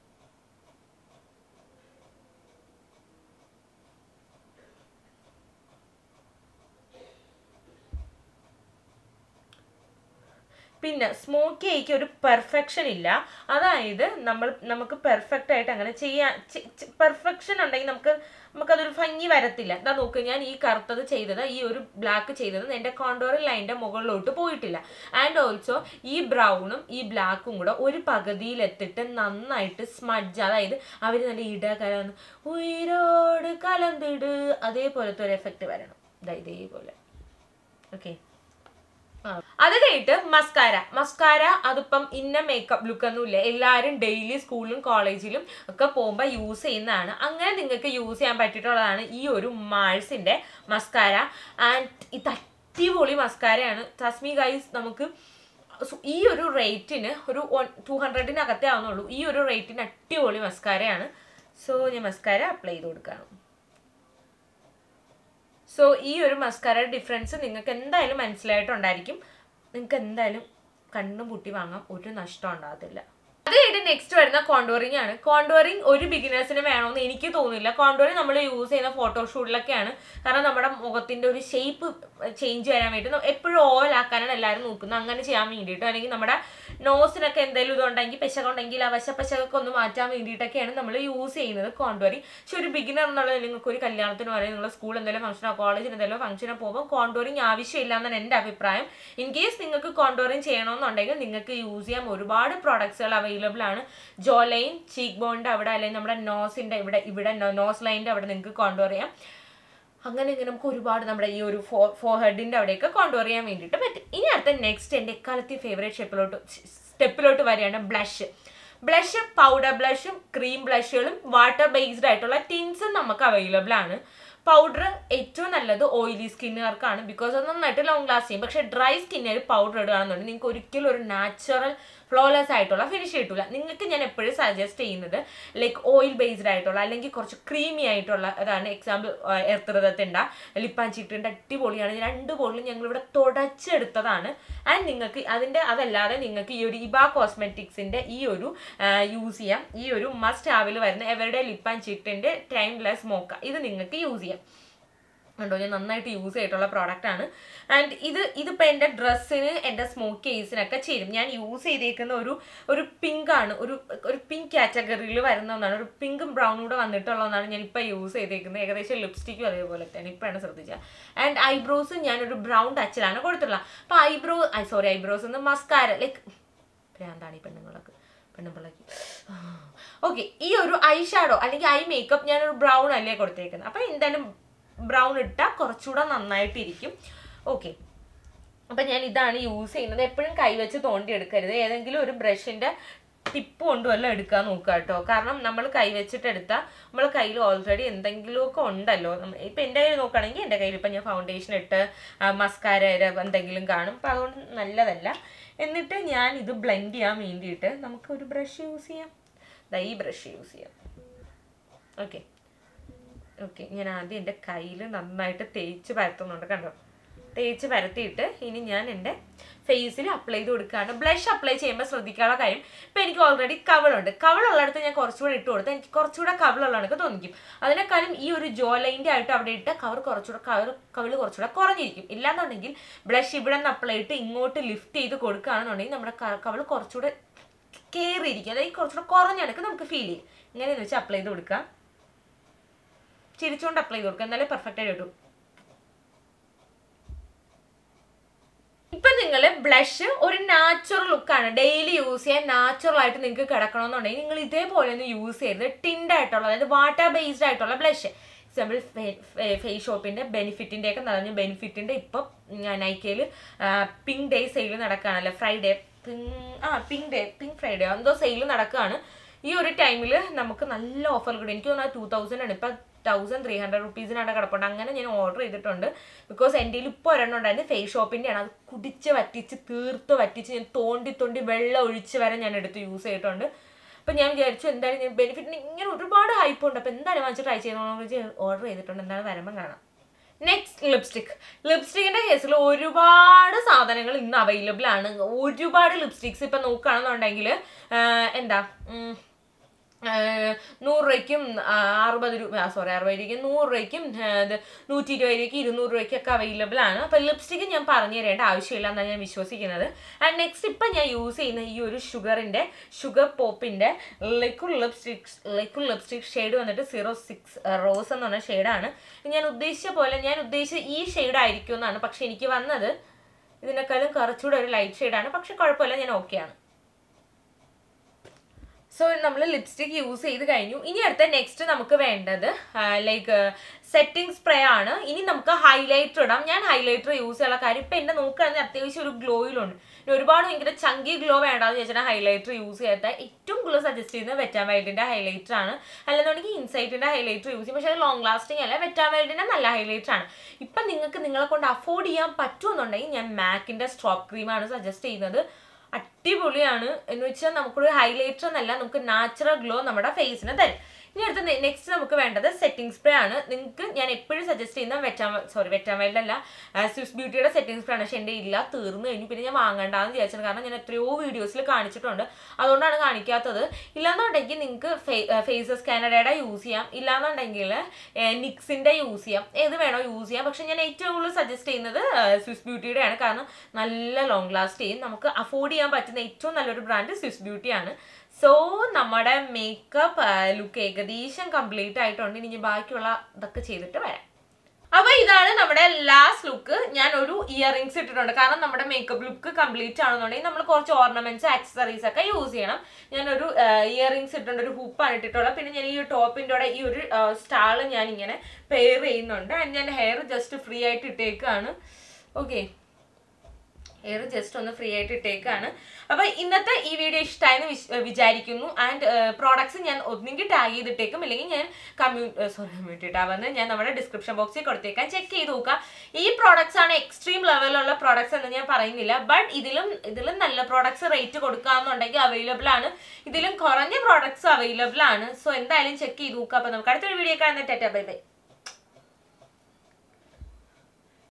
പിന്നെ സ്മോക്കി ആയിക്ക് ഒരു പെർഫെക്ഷൻ ഇല്ല അതായത് നമ്മൾ നമുക്ക് പെർഫെക്റ്റ് ആയിട്ട് അങ്ങനെ ചെയ്യാൻ പെർഫെക്ഷൻ ഉണ്ടെങ്കിൽ നമുക്ക് നമുക്കതൊരു ഭംഗി വരത്തില്ല എന്താ നോക്ക് ഞാൻ ഈ കറുത്തത് ചെയ്തത് ഈ ഒരു ബ്ലാക്ക് ചെയ്തത് എൻ്റെ കോണ്ടോറിൽ ലൈൻ്റെ മുകളിലോട്ട് പോയിട്ടില്ല ആൻഡ് ഓൾസോ ഈ ബ്രൗണും ഈ ബ്ലാക്കും കൂടെ ഒരു പകുതിയിലെത്തിട്ട് നന്നായിട്ട് സ്മഡ്ജ് അതായത് അവർ നല്ല ഇട കലർന്ന് ഉയരോട് കലന്തിട് അതേപോലത്തെ ഒരു എഫക്റ്റ് വരണം ദാ ഇതേപോലെ ഓക്കെ അത് കഴിഞ്ഞിട്ട് മസ്കാര മസ്കാര അതിപ്പം ഇന്ന മേക്കപ്പ് ലുക്ക് ഒന്നുമില്ല എല്ലാവരും ഡെയിലി സ്കൂളിലും കോളേജിലും ഒക്കെ പോകുമ്പോൾ യൂസ് ചെയ്യുന്നതാണ് അങ്ങനെ നിങ്ങൾക്ക് യൂസ് ചെയ്യാൻ പറ്റിയിട്ടുള്ളതാണ് ഈ ഒരു മാൾസിൻ്റെ മസ്കാര ആൻഡ് ഇത് അടിപൊളി മസ്കാരയാണ് തസ്മി ഗൈസ് നമുക്ക് സു- ഈ ഒരു റേറ്റിന് ഒരു വൺ ടു ഹൺഡ്രഡിനകത്തേ ആവുന്നുള്ളൂ ഈ ഒരു റേറ്റിന് അടിപൊളി മസ്കാരയാണ് സോ ഞാൻ മസ്കാര അപ്ലൈ ചെയ്ത് കൊടുക്കുകയാണ് സോ ഈ ഒരു മസ്കാരയുടെ ഡിഫറൻസ് നിങ്ങൾക്ക് എന്തായാലും മനസ്സിലായിട്ടുണ്ടായിരിക്കും നിങ്ങൾക്ക് എന്തായാലും കണ്ണും പൂട്ടി വാങ്ങാം ഒരു നഷ്ടം ഉണ്ടാകത്തില്ല അത് കഴിഞ്ഞ് നെക്സ്റ്റ് വരുന്ന കോണ്ടോറിംഗ് ആണ് കോണ്ടോറിംഗ് ഒരു ബിഗിനേഴ്സിന് വേണമെന്ന് എനിക്ക് തോന്നുന്നില്ല കോണ്ടോറിംഗ് നമ്മൾ യൂസ് ചെയ്യുന്ന ഫോട്ടോഷൂട്ടിലൊക്കെയാണ് കാരണം നമ്മുടെ മുഖത്തിന്റെ ഒരു ഷേപ്പ് ചേഞ്ച് വരാൻ വേണ്ടി എപ്പോഴും ഓവൽ ആക്കാനാണ് എല്ലാവരും നോക്കുന്നത് അങ്ങനെ ചെയ്യാൻ വേണ്ടിയിട്ട് അല്ലെങ്കിൽ നമ്മുടെ നോസിനൊക്കെ എന്തെങ്കിലും ഇതുണ്ടെങ്കിൽ പെശകുണ്ടെങ്കിൽ ആ വശ പെശകൊക്കെ ഒന്ന് മാറ്റാൻ വേണ്ടിയിട്ടൊക്കെയാണ് നമ്മൾ യൂസ് ചെയ്യുന്നത് കോണ്ടോറിംഗ് പക്ഷെ ഒരു ബിഗിനർ എന്നുള്ളത് നിങ്ങൾക്ക് ഒരു കല്യാണത്തിന് പറയാം നിങ്ങൾ സ്കൂൾ എന്തെങ്കിലും ഫംഗ്ഷനോ കോളേജിന് എന്തെങ്കിലും ഫംഗ്ഷനോ പോകുമ്പോൾ കോണ്ടോറിംഗ് ആവശ്യമില്ല എന്നാണ് എൻ്റെ അഭിപ്രായം ഇൻ കേസ് നിങ്ങൾക്ക് കോണ്ടോറിംഗ് ചെയ്യണമെന്നുണ്ടെങ്കിൽ നിങ്ങൾക്ക് യൂസ് ചെയ്യാൻ ഒരുപാട് പ്രോഡക്ട്സുകൾ അവൈലബിൾ ആണ് ജോ ലൈൻ ചീക്ക് ബോണിൻ്റെ അവിടെ അല്ലെങ്കിൽ നമ്മുടെ നോസിൻ്റെ ഇവിടെ ഇവിടെ നോസ് ലൈനിൻ്റെ അവിടെ നിങ്ങൾക്ക് കോണ്ടോർ ചെയ്യാം അങ്ങനെ ഇങ്ങനെ നമുക്ക് ഒരുപാട് നമ്മുടെ ഈ ഒരു ഫോ ഫോ ഹെഡിൻ്റെ അവിടെയൊക്കെ കോണ്ടോർ ചെയ്യാൻ വേണ്ടിയിട്ട് പറ്റും ഇനി അടുത്ത നെക്സ്റ്റ് എൻ്റെ എക്കാലത്തെ ഫേവറേറ്റ് സ്റ്റെപ്പിലോട്ട് സ്റ്റെപ്പിലോട്ട് വരികയാണ് ബ്ലഷ് ബ്ലഷ് പൗഡർ ബ്ലഷും ക്രീം ബ്ലഷുകളും വാട്ടർ ബേസ്ഡ് ആയിട്ടുള്ള ടിൻസും നമുക്ക് അവൈലബിൾ ആണ് പൗഡർ ഏറ്റവും നല്ലത് ഓയിലി സ്കിന്നുകാർക്കാണ് ബിക്കോസ് അത് നന്നായിട്ട് ലോങ് ലാസ്റ്റ് ചെയ്യും പക്ഷേ ഡ്രൈ സ്കിന്നിൽ പൗഡർ ഇടുകയാണെന്നുണ്ടെങ്കിൽ നിങ്ങൾക്ക് ഒരിക്കലും ഒരു നാച്ചുറൽ ഫ്ലോലെസ് ആയിട്ടുള്ള ഫിനിഷ് കിട്ടില്ല നിങ്ങൾക്ക് ഞാൻ എപ്പോഴും സജസ്റ്റ് ചെയ്യുന്നത് ലൈക്ക് ഓയിൽ ബേസ്ഡ് ആയിട്ടുള്ള അല്ലെങ്കിൽ കുറച്ച് ക്രീമി ആയിട്ടുള്ള അതാണ് എക്സാമ്പിൾ എർത്തൃതത്തിൻ്റെ ലിപ്പാഞ്ചിട്ടിൻ്റെ അടിപൊളിയാണ് ഈ രണ്ട് ബോളിലും ഞങ്ങൾ ഇവിടെ തുടച്ചെടുത്തതാണ് ആൻഡ് നിങ്ങൾക്ക് അതിൻ്റെ അതല്ലാതെ നിങ്ങൾക്ക് ഈ ഒരു ഇബ കോസ്മെറ്റിക്സിൻ്റെ ഈ ഒരു യൂസ് ചെയ്യാം ഈ ഒരു മസ്റ്റ് ഹാവിൽ വരുന്ന എവരുടെ ലിപ്പാഞ്ചിട്ടിൻ്റെ ടൈംലെസ് മോക്ക ഇത് നിങ്ങൾക്ക് യൂസ് ചെയ്യാം കണ്ടോ ഞാൻ നന്നായിട്ട് യൂസ് ചെയ്തിട്ടുള്ള പ്രോഡക്റ്റ് ആണ് ആൻഡ് ഇത് ഇതിപ്പോൾ എൻ്റെ ഡ്രസ്സിന് എൻ്റെ സ്മോക്ക് കേസിനൊക്കെ ചേരും ഞാൻ യൂസ് ചെയ്തേക്കുന്ന ഒരു ഒരു പിങ്ക് ആണ് ഒരു ഒരു പിങ്ക് കാറ്റഗറിയിൽ വരുന്ന ഒന്നാണ് ഒരു പിങ്കും ബ്രൗണും കൂടെ വന്നിട്ടുള്ളതാണ് ഞാൻ ഇപ്പോൾ യൂസ് ചെയ്തേക്കുന്നത് ഏകദേശം ലിപ്സ്റ്റിക്കും അതേപോലെ തന്നെ ഇപ്പോഴാണ് ശ്രദ്ധിച്ചത് ആൻഡ് ഐബ്രോസ് ഞാനൊരു ബ്രൗൺ ടച്ചിലാണ് കൊടുത്തിട്ടുള്ളത് അപ്പോൾ ഐബ്രോ ഐ സോറി ഐബ്രോസ് എന്ന് മസ്കാര ലൈക്ക് ഭ്രാന്താണ് ഈ പെണ്ണുങ്ങളൊക്കെ പെണ്ണുമ്പിള്ളക്ക് ഓക്കെ ഈ ഒരു ഐ ഷാഡോ അല്ലെങ്കിൽ ഐ മേക്കപ്പ് ഞാനൊരു ബ്രൗൺ അല്ലേ കൊടുത്തേക്കുന്നത് അപ്പോൾ എന്തായാലും ബ്രൗൺ ഇട്ടാൽ കുറച്ചുകൂടെ നന്നായിട്ടിരിക്കും ഓക്കെ അപ്പം ഞാൻ ഇതാണ് യൂസ് ചെയ്യുന്നത് എപ്പോഴും കൈവച്ച് തോണ്ടി എടുക്കരുത് ഏതെങ്കിലും ഒരു ബ്രഷിൻ്റെ ടിപ്പ് കൊണ്ടും എല്ലാം എടുക്കാൻ നോക്കുക കേട്ടോ കാരണം നമ്മൾ കൈ വെച്ചിട്ട് എടുത്താൽ നമ്മൾ കയ്യിൽ ഓൾറെഡി എന്തെങ്കിലുമൊക്കെ ഉണ്ടല്ലോ നമ്മ- ഇപ്പം എൻ്റെ കയ്യിൽ നോക്കുകയാണെങ്കിൽ എൻ്റെ കയ്യിൽ ഇപ്പം ഞാൻ ഫൗണ്ടേഷൻ ഇട്ട് മസ്കാര എന്തെങ്കിലും കാണും അപ്പം അതുകൊണ്ട് നല്ലതല്ല എന്നിട്ട് ഞാൻ ഇത് ബ്ലെൻഡ് ചെയ്യാൻ വേണ്ടിയിട്ട് നമുക്ക് ഒരു ബ്രഷ് യൂസ് ചെയ്യാം ദാ ഈ ബ്രഷ് യൂസ് ചെയ്യാം ഓക്കെ ഓക്കെ ഞാൻ ആദ്യം എൻ്റെ കയ്യിൽ നന്നായിട്ട് തേച്ച് പരത്തുന്നുണ്ട് കണ്ടോ തേച്ച് പരത്തിയിട്ട് ഇനി ഞാൻ എൻ്റെ ഫേസിൽ അപ്ലൈ ചെയ്ത് കൊടുക്കുകയാണ് ബ്ലഷ് അപ്ലൈ ചെയ്യുമ്പോൾ ശ്രദ്ധിക്കാനുള്ള കാര്യം ഇപ്പം എനിക്ക് ഓൾറെഡി കവളുണ്ട് കവളുള്ളിടത്ത് ഞാൻ കുറച്ചുകൂടെ ഇട്ട് കൊടുത്താൽ എനിക്ക് കുറച്ചുകൂടെ കവളുള്ള എനിക്ക് തോന്നിക്കും അതിനേക്കാളും ഈ ഒരു ജോ ലൈൻ്റെ ആയിട്ട് അവിടെ ഇട്ട കവർ കുറച്ചുകൂടെ കവർ കവിള് കുറച്ചുകൂടെ കുറഞ്ഞിരിക്കും ഇല്ലാന്നുണ്ടെങ്കിൽ ബ്ലഷ് ഇവിടെ നിന്ന് അപ്ലൈ ഇട്ട് ഇങ്ങോട്ട് ലിഫ്റ്റ് ചെയ്ത് കൊടുക്കുകയാണെന്നുണ്ടെങ്കിൽ നമ്മുടെ ക- കവിള് കുറച്ചുകൂടെ കയറിയിരിക്കും അതായത് കുറച്ചുകൂടെ കുറഞ്ഞ കണക്ക് നമുക്ക് ഫീൽ ചെയ്യും ഇങ്ങനെയെന്ന് വെച്ച് അപ്ലൈ ചെയ്ത് കൊടുക്കാം ചിരിച്ചുകൊണ്ട് അപ്ലൈ ചെയ്ത് കൊടുക്കുക എന്നാലേ പെർഫെക്റ്റ് ആയിട്ട് കിട്ടും ഇപ്പൊ നിങ്ങൾ ബ്ലഷ് ഒരു നാച്ചുറൽ ലുക്കാണ് ഡെയിലി യൂസ് ചെയ്യാൻ നാച്ചുറൽ ആയിട്ട് നിങ്ങൾക്ക് കിടക്കണമെന്നുണ്ടെങ്കിൽ നിങ്ങൾ ഇതേപോലെ ഒന്ന് യൂസ് ചെയ്ത് ടിൻഡ് ആയിട്ടുള്ള അതായത് വാട്ടർ ബേസ്ഡ് ആയിട്ടുള്ള ബ്ലഷ് എക്സാമ്പിൾ ഫേസ് ഷോപ്പിന്റെ ബെനിഫിറ്റിന്റെ ഒക്കെ നിറഞ്ഞ ബെനിഫിറ്റിന്റെ ഇപ്പം നൈക്കയിൽ പിങ്ക് ഡേ സെയിൽ നടക്കുകയാണല്ലോ ഫ്രൈഡേ പിങ്ക് ആ പിങ്ക് ഡേ പിങ്ക് ഫ്രൈഡേ എന്തോ സെയിൽ നടക്കുകയാണ് ഈ ഒരു ടൈമിൽ നമുക്ക് നല്ല ഓഫർ കിട്ടും എനിക്ക് തോന്നുന്നത് ടൂ തൗസൻഡ് ആണ് ഇപ്പം തൗസൻഡ് ത്രീ ഹൺഡ്രഡ് റുപ്പീസിനാണ് കിടപ്പുണ്ട് അങ്ങനെ ഞാൻ ഓർഡർ ചെയ്തിട്ടുണ്ട് ബിക്കോസ് എൻ്റെ കയ്യിൽ ഇപ്പോൾ ഒരെണ്ണം ഉണ്ടായിരുന്നു ഫേസ് ഷോപ്പിൻ്റെ ആണ് അത് കുടിച്ച് വറ്റിച്ച് തീർത്ത് വറ്റിച്ച് ഞാൻ തോണ്ടി തോണ്ടി വെള്ളം ഒഴിച്ച് വരെ ഞാൻ എടുത്ത് യൂസ് ചെയ്തിട്ടുണ്ട് അപ്പം ഞാൻ വിചാരിച്ചു എന്തായാലും ഞാൻ ബെനിഫിറ്റിന് ഇങ്ങനെ ഒരുപാട് ഹൈപ്പ് ഉണ്ട് അപ്പോൾ എന്തായാലും വാങ്ങിച്ച് ട്രൈ ചെയ്യണമെന്ന് ഓർഡർ ചെയ്തിട്ടുണ്ട് എന്തായാലും വരുമ്പം കാണാം നെക്സ്റ്റ് ലിപ്സ്റ്റിക് ലിപ്സ്റ്റിക്കിന്റെ കേസിൽ ഒരുപാട് സാധനങ്ങൾ ഇന്ന് അവൈലബിൾ ആണ് ഒരുപാട് ലിപ്സ്റ്റിക്സ് ഇപ്പം നോക്കുകയാണെന്നുണ്ടെങ്കിൽ എന്താ ഉം, ആഹ് നൂറ് രൂപയ്ക്കും ആഹ് അറുപത് രൂപ സോറി അറുപത് രൂപയ്ക്കും നൂറ് രൂപയ്ക്കും ആഹ് ഇത് നൂറ്റി ഇരുപത് രൂപയ്ക്ക് ഇരുന്നൂറ് രൂപയ്ക്കൊക്കെ അവൈലബിൾ ആണ് അപ്പോൾ ലിപ്സ്റ്റിക്ക് ഞാൻ പറഞ്ഞു തരേണ്ട ആവശ്യമില്ല എന്നാണ് ഞാൻ വിശ്വസിക്കുന്നത് ആൻഡ് നെക്സ്റ്റ് ഇപ്പം ഞാൻ യൂസ് ചെയ്യുന്ന ഈ ഒരു ഷുഗറിൻ്റെ ഷുഗർ പോപ്പിൻ്റെ liquid lipstick liquid lipstick shade വന്നിട്ട് സീറോ സിക്സ് റോസ് എന്ന് പറഞ്ഞ ഷെയ്ഡാണ് ഞാൻ ഉദ്ദേശിച്ച പോലെ ഞാൻ ഉദ്ദേശിച്ച ഈ ഷെയ്ഡ് ആയിരിക്കും എന്നാണ് പക്ഷെ എനിക്ക് വന്നത് ഇതിനേക്കാളും കുറച്ചുകൂടെ ഒരു ലൈറ്റ് ഷെയ്ഡാണ് പക്ഷെ കുഴപ്പമില്ല ഞാൻ ഓക്കെയാണ് സോ നമ്മൾ ലിപ്സ്റ്റിക് യൂസ് ചെയ്ത് കഴിഞ്ഞു ഇനി അടുത്ത നെക്സ്റ്റ് നമുക്ക് വേണ്ടത് ലൈക്ക് സെറ്റിംഗ് സ്പ്രേ ആണ് ഇനി നമുക്ക് ഹൈലൈറ്റർ ഇടാം ഞാൻ ഹൈലൈറ്റർ യൂസ് ചെയ്യാനുള്ള കാര്യം ഇപ്പം എൻ്റെ നോക്കുകയാണെങ്കിൽ അത്യാവശ്യം ഒരു ഗ്ലോയിലുണ്ട് ഇനി ഒരുപാട് ഭയങ്കര ചങ്കി ഗ്ലോ വേണ്ടാന്ന് വെച്ചാൽ ഹൈലൈറ്റർ യൂസ് ചെയ്യാത്ത ഏറ്റവും കൂടുതൽ സജസ്റ്റ് ചെയ്യുന്നത് വെറ്റാമൈൽഡിൻ്റെ ഹൈലൈറ്റർ ആണ് അല്ലെന്നുണ്ടെങ്കിൽ ഇൻസൈറ്റിൻ്റെ ഹൈലൈറ്റർ യൂസ് ചെയ്യും പക്ഷേ അത് ലോങ് ലാസ്റ്റിംഗ് അല്ല വെറ്റാമൈൽഡിൻ്റെ നല്ല ഹൈലൈറ്റർ ആണ് ഇപ്പം നിങ്ങൾക്ക് നിങ്ങളെ കൊണ്ട് അഫോർഡ് ചെയ്യാൻ പറ്റുമെന്നുണ്ടെങ്കിൽ ഞാൻ മാക്കിൻ്റെ സ്ട്രോപ്പ് ക്രീമാണ് സജസ്റ്റ് ചെയ്യുന്നത് അടിപൊളിയാണ് എന്ന് വെച്ചാൽ നമുക്കൊരു ഹൈലൈറ്റർ എന്നല്ല നമുക്ക് നാച്ചുറൽ ഗ്ലോ നമ്മുടെ ഫേസിന് തരും ഇനി അടുത്ത നെക്സ്റ്റ് നമുക്ക് വേണ്ടത് സെറ്റിംഗ് സ്പ്രേ ആണ് നിങ്ങൾക്ക് ഞാൻ എപ്പോഴും സജസ്റ്റ് ചെയ്യുന്ന വെറ്റാൻ സോറി വെറ്റാൻ വൈൽഡല്ല സ്വിസ് ബ്യൂട്ടിയുടെ സെറ്റിംഗ് സ്പ്രേ ആണ് പക്ഷേ എൻ്റെ ഇല്ല തീർന്നു കഴിഞ്ഞു പിന്നെ ഞാൻ വാങ്ങണ്ടെന്ന് വിചാരിച്ചത് കാരണം ഞാൻ എത്രയോ വീഡിയോസിൽ കാണിച്ചിട്ടുണ്ട് അതുകൊണ്ടാണ് കാണിക്കാത്തത് ഇല്ലാന്നുണ്ടെങ്കിൽ നിങ്ങൾക്ക് ഫേസസ് കാനഡയുടെ യൂസ് ചെയ്യാം ഇല്ലാന്നുണ്ടെങ്കിൽ നിക്സിൻ്റെ യൂസ് ചെയ്യാം ഏത് വേണോ യൂസ് ചെയ്യാം പക്ഷെ ഞാൻ ഏറ്റവും കൂടുതൽ സജസ്റ്റ് ചെയ്യുന്നത് സ്വിസ് ബ്യൂട്ടിയുടെ ആണ് കാരണം നല്ല ലോങ് ലാസ്റ്റ് ചെയ്യും നമുക്ക് അഫോർഡ് ചെയ്യാൻ പറ്റുന്ന ഏറ്റവും നല്ലൊരു ബ്രാൻഡ് സ്വിസ് ബ്യൂട്ടിയാണ് സോ നമ്മുടെ മേക്കപ്പ് ലുക്ക് ഏകദേശം കംപ്ലീറ്റ് ആയിട്ടുണ്ട് ഇനി ബാക്കിയുള്ള ഇതൊക്കെ ചെയ്തിട്ട് വരാം അപ്പൊ ഇതാണ് നമ്മുടെ ലാസ്റ്റ് ലുക്ക് ഞാൻ ഒരു ഇയറിങ്സ് ഇട്ടിട്ടുണ്ട് കാരണം നമ്മുടെ മേക്കപ്പ് ലുക്ക് കംപ്ലീറ്റ് ആണെന്നുണ്ടെങ്കിൽ നമ്മൾ കുറച്ച് ഓർണമെന്റ്സ് ആക്സസറീസ് ഒക്കെ യൂസ് ചെയ്യണം ഞാനൊരു ഇയറിങ്സ് ഇട്ടിട്ടുണ്ട് ഒരു ഹൂപ്പാണ് ഇട്ടിട്ടുള്ളത് പിന്നെ ഞാൻ ഈ ടോപ്പിൻ്റെ കൂടെ ഈ ഒരു സ്റ്റാള് ഞാൻ ഇങ്ങനെ പെയർ ചെയ്യുന്നുണ്ട് ആൻഡ് ഞാൻ ഹെയർ ജസ്റ്റ് ഫ്രീ ആയിട്ട് ഇട്ടേക്കാണ് ഓക്കെ ഹെയർ ജസ്റ്റ് ഒന്ന് ഫ്രീ ആയിട്ട് ഇട്ടേക്കാണ് അപ്പൊ ഇന്നത്തെ ഈ വീഡിയോ ഇഷ്ടമായെന്ന് വിച്- വിചാരിക്കുന്നു ആൻഡ് പ്രോഡക്ട്സ് ഞാൻ ഒന്നെങ്കിൽ ടാഗ് ചെയ്തിട്ടേക്കും അല്ലെങ്കിൽ ഞാൻ കമ്മ്യൂ സോറി കമ്മ്യൂണിറ്റി ടാബെന്ന് ഞാൻ നമ്മുടെ ഡിസ്ക്രിപ്ഷൻ ബോക്സിൽ കൊടുത്തേക്കാം ചെക്ക് ചെയ്ത് നോക്കാം ഈ പ്രോഡക്ട്സ് ആണ് എക്സ്ട്രീം ലെവലിലുള്ള പ്രോഡക്ട്സ് എന്ന് ഞാൻ പറയുന്നില്ല ബട്ട് ഇതിലും ഇതിലും നല്ല പ്രോഡക്ട്സ് റേറ്റ് കൊടുക്കാന്നുണ്ടെങ്കിൽ അവൈലബിൾ ആണ് ഇതിലും കുറഞ്ഞ പ്രോഡക്ട്സ് അവൈലബിൾ ആണ് സോ എന്തായാലും ചെക്ക് ചെയ്ത് നോക്കാം അപ്പൊ നമുക്ക് അടുത്തൊരു വീഡിയോ കാണുന്ന ടാറ്റ ബൈ ബൈ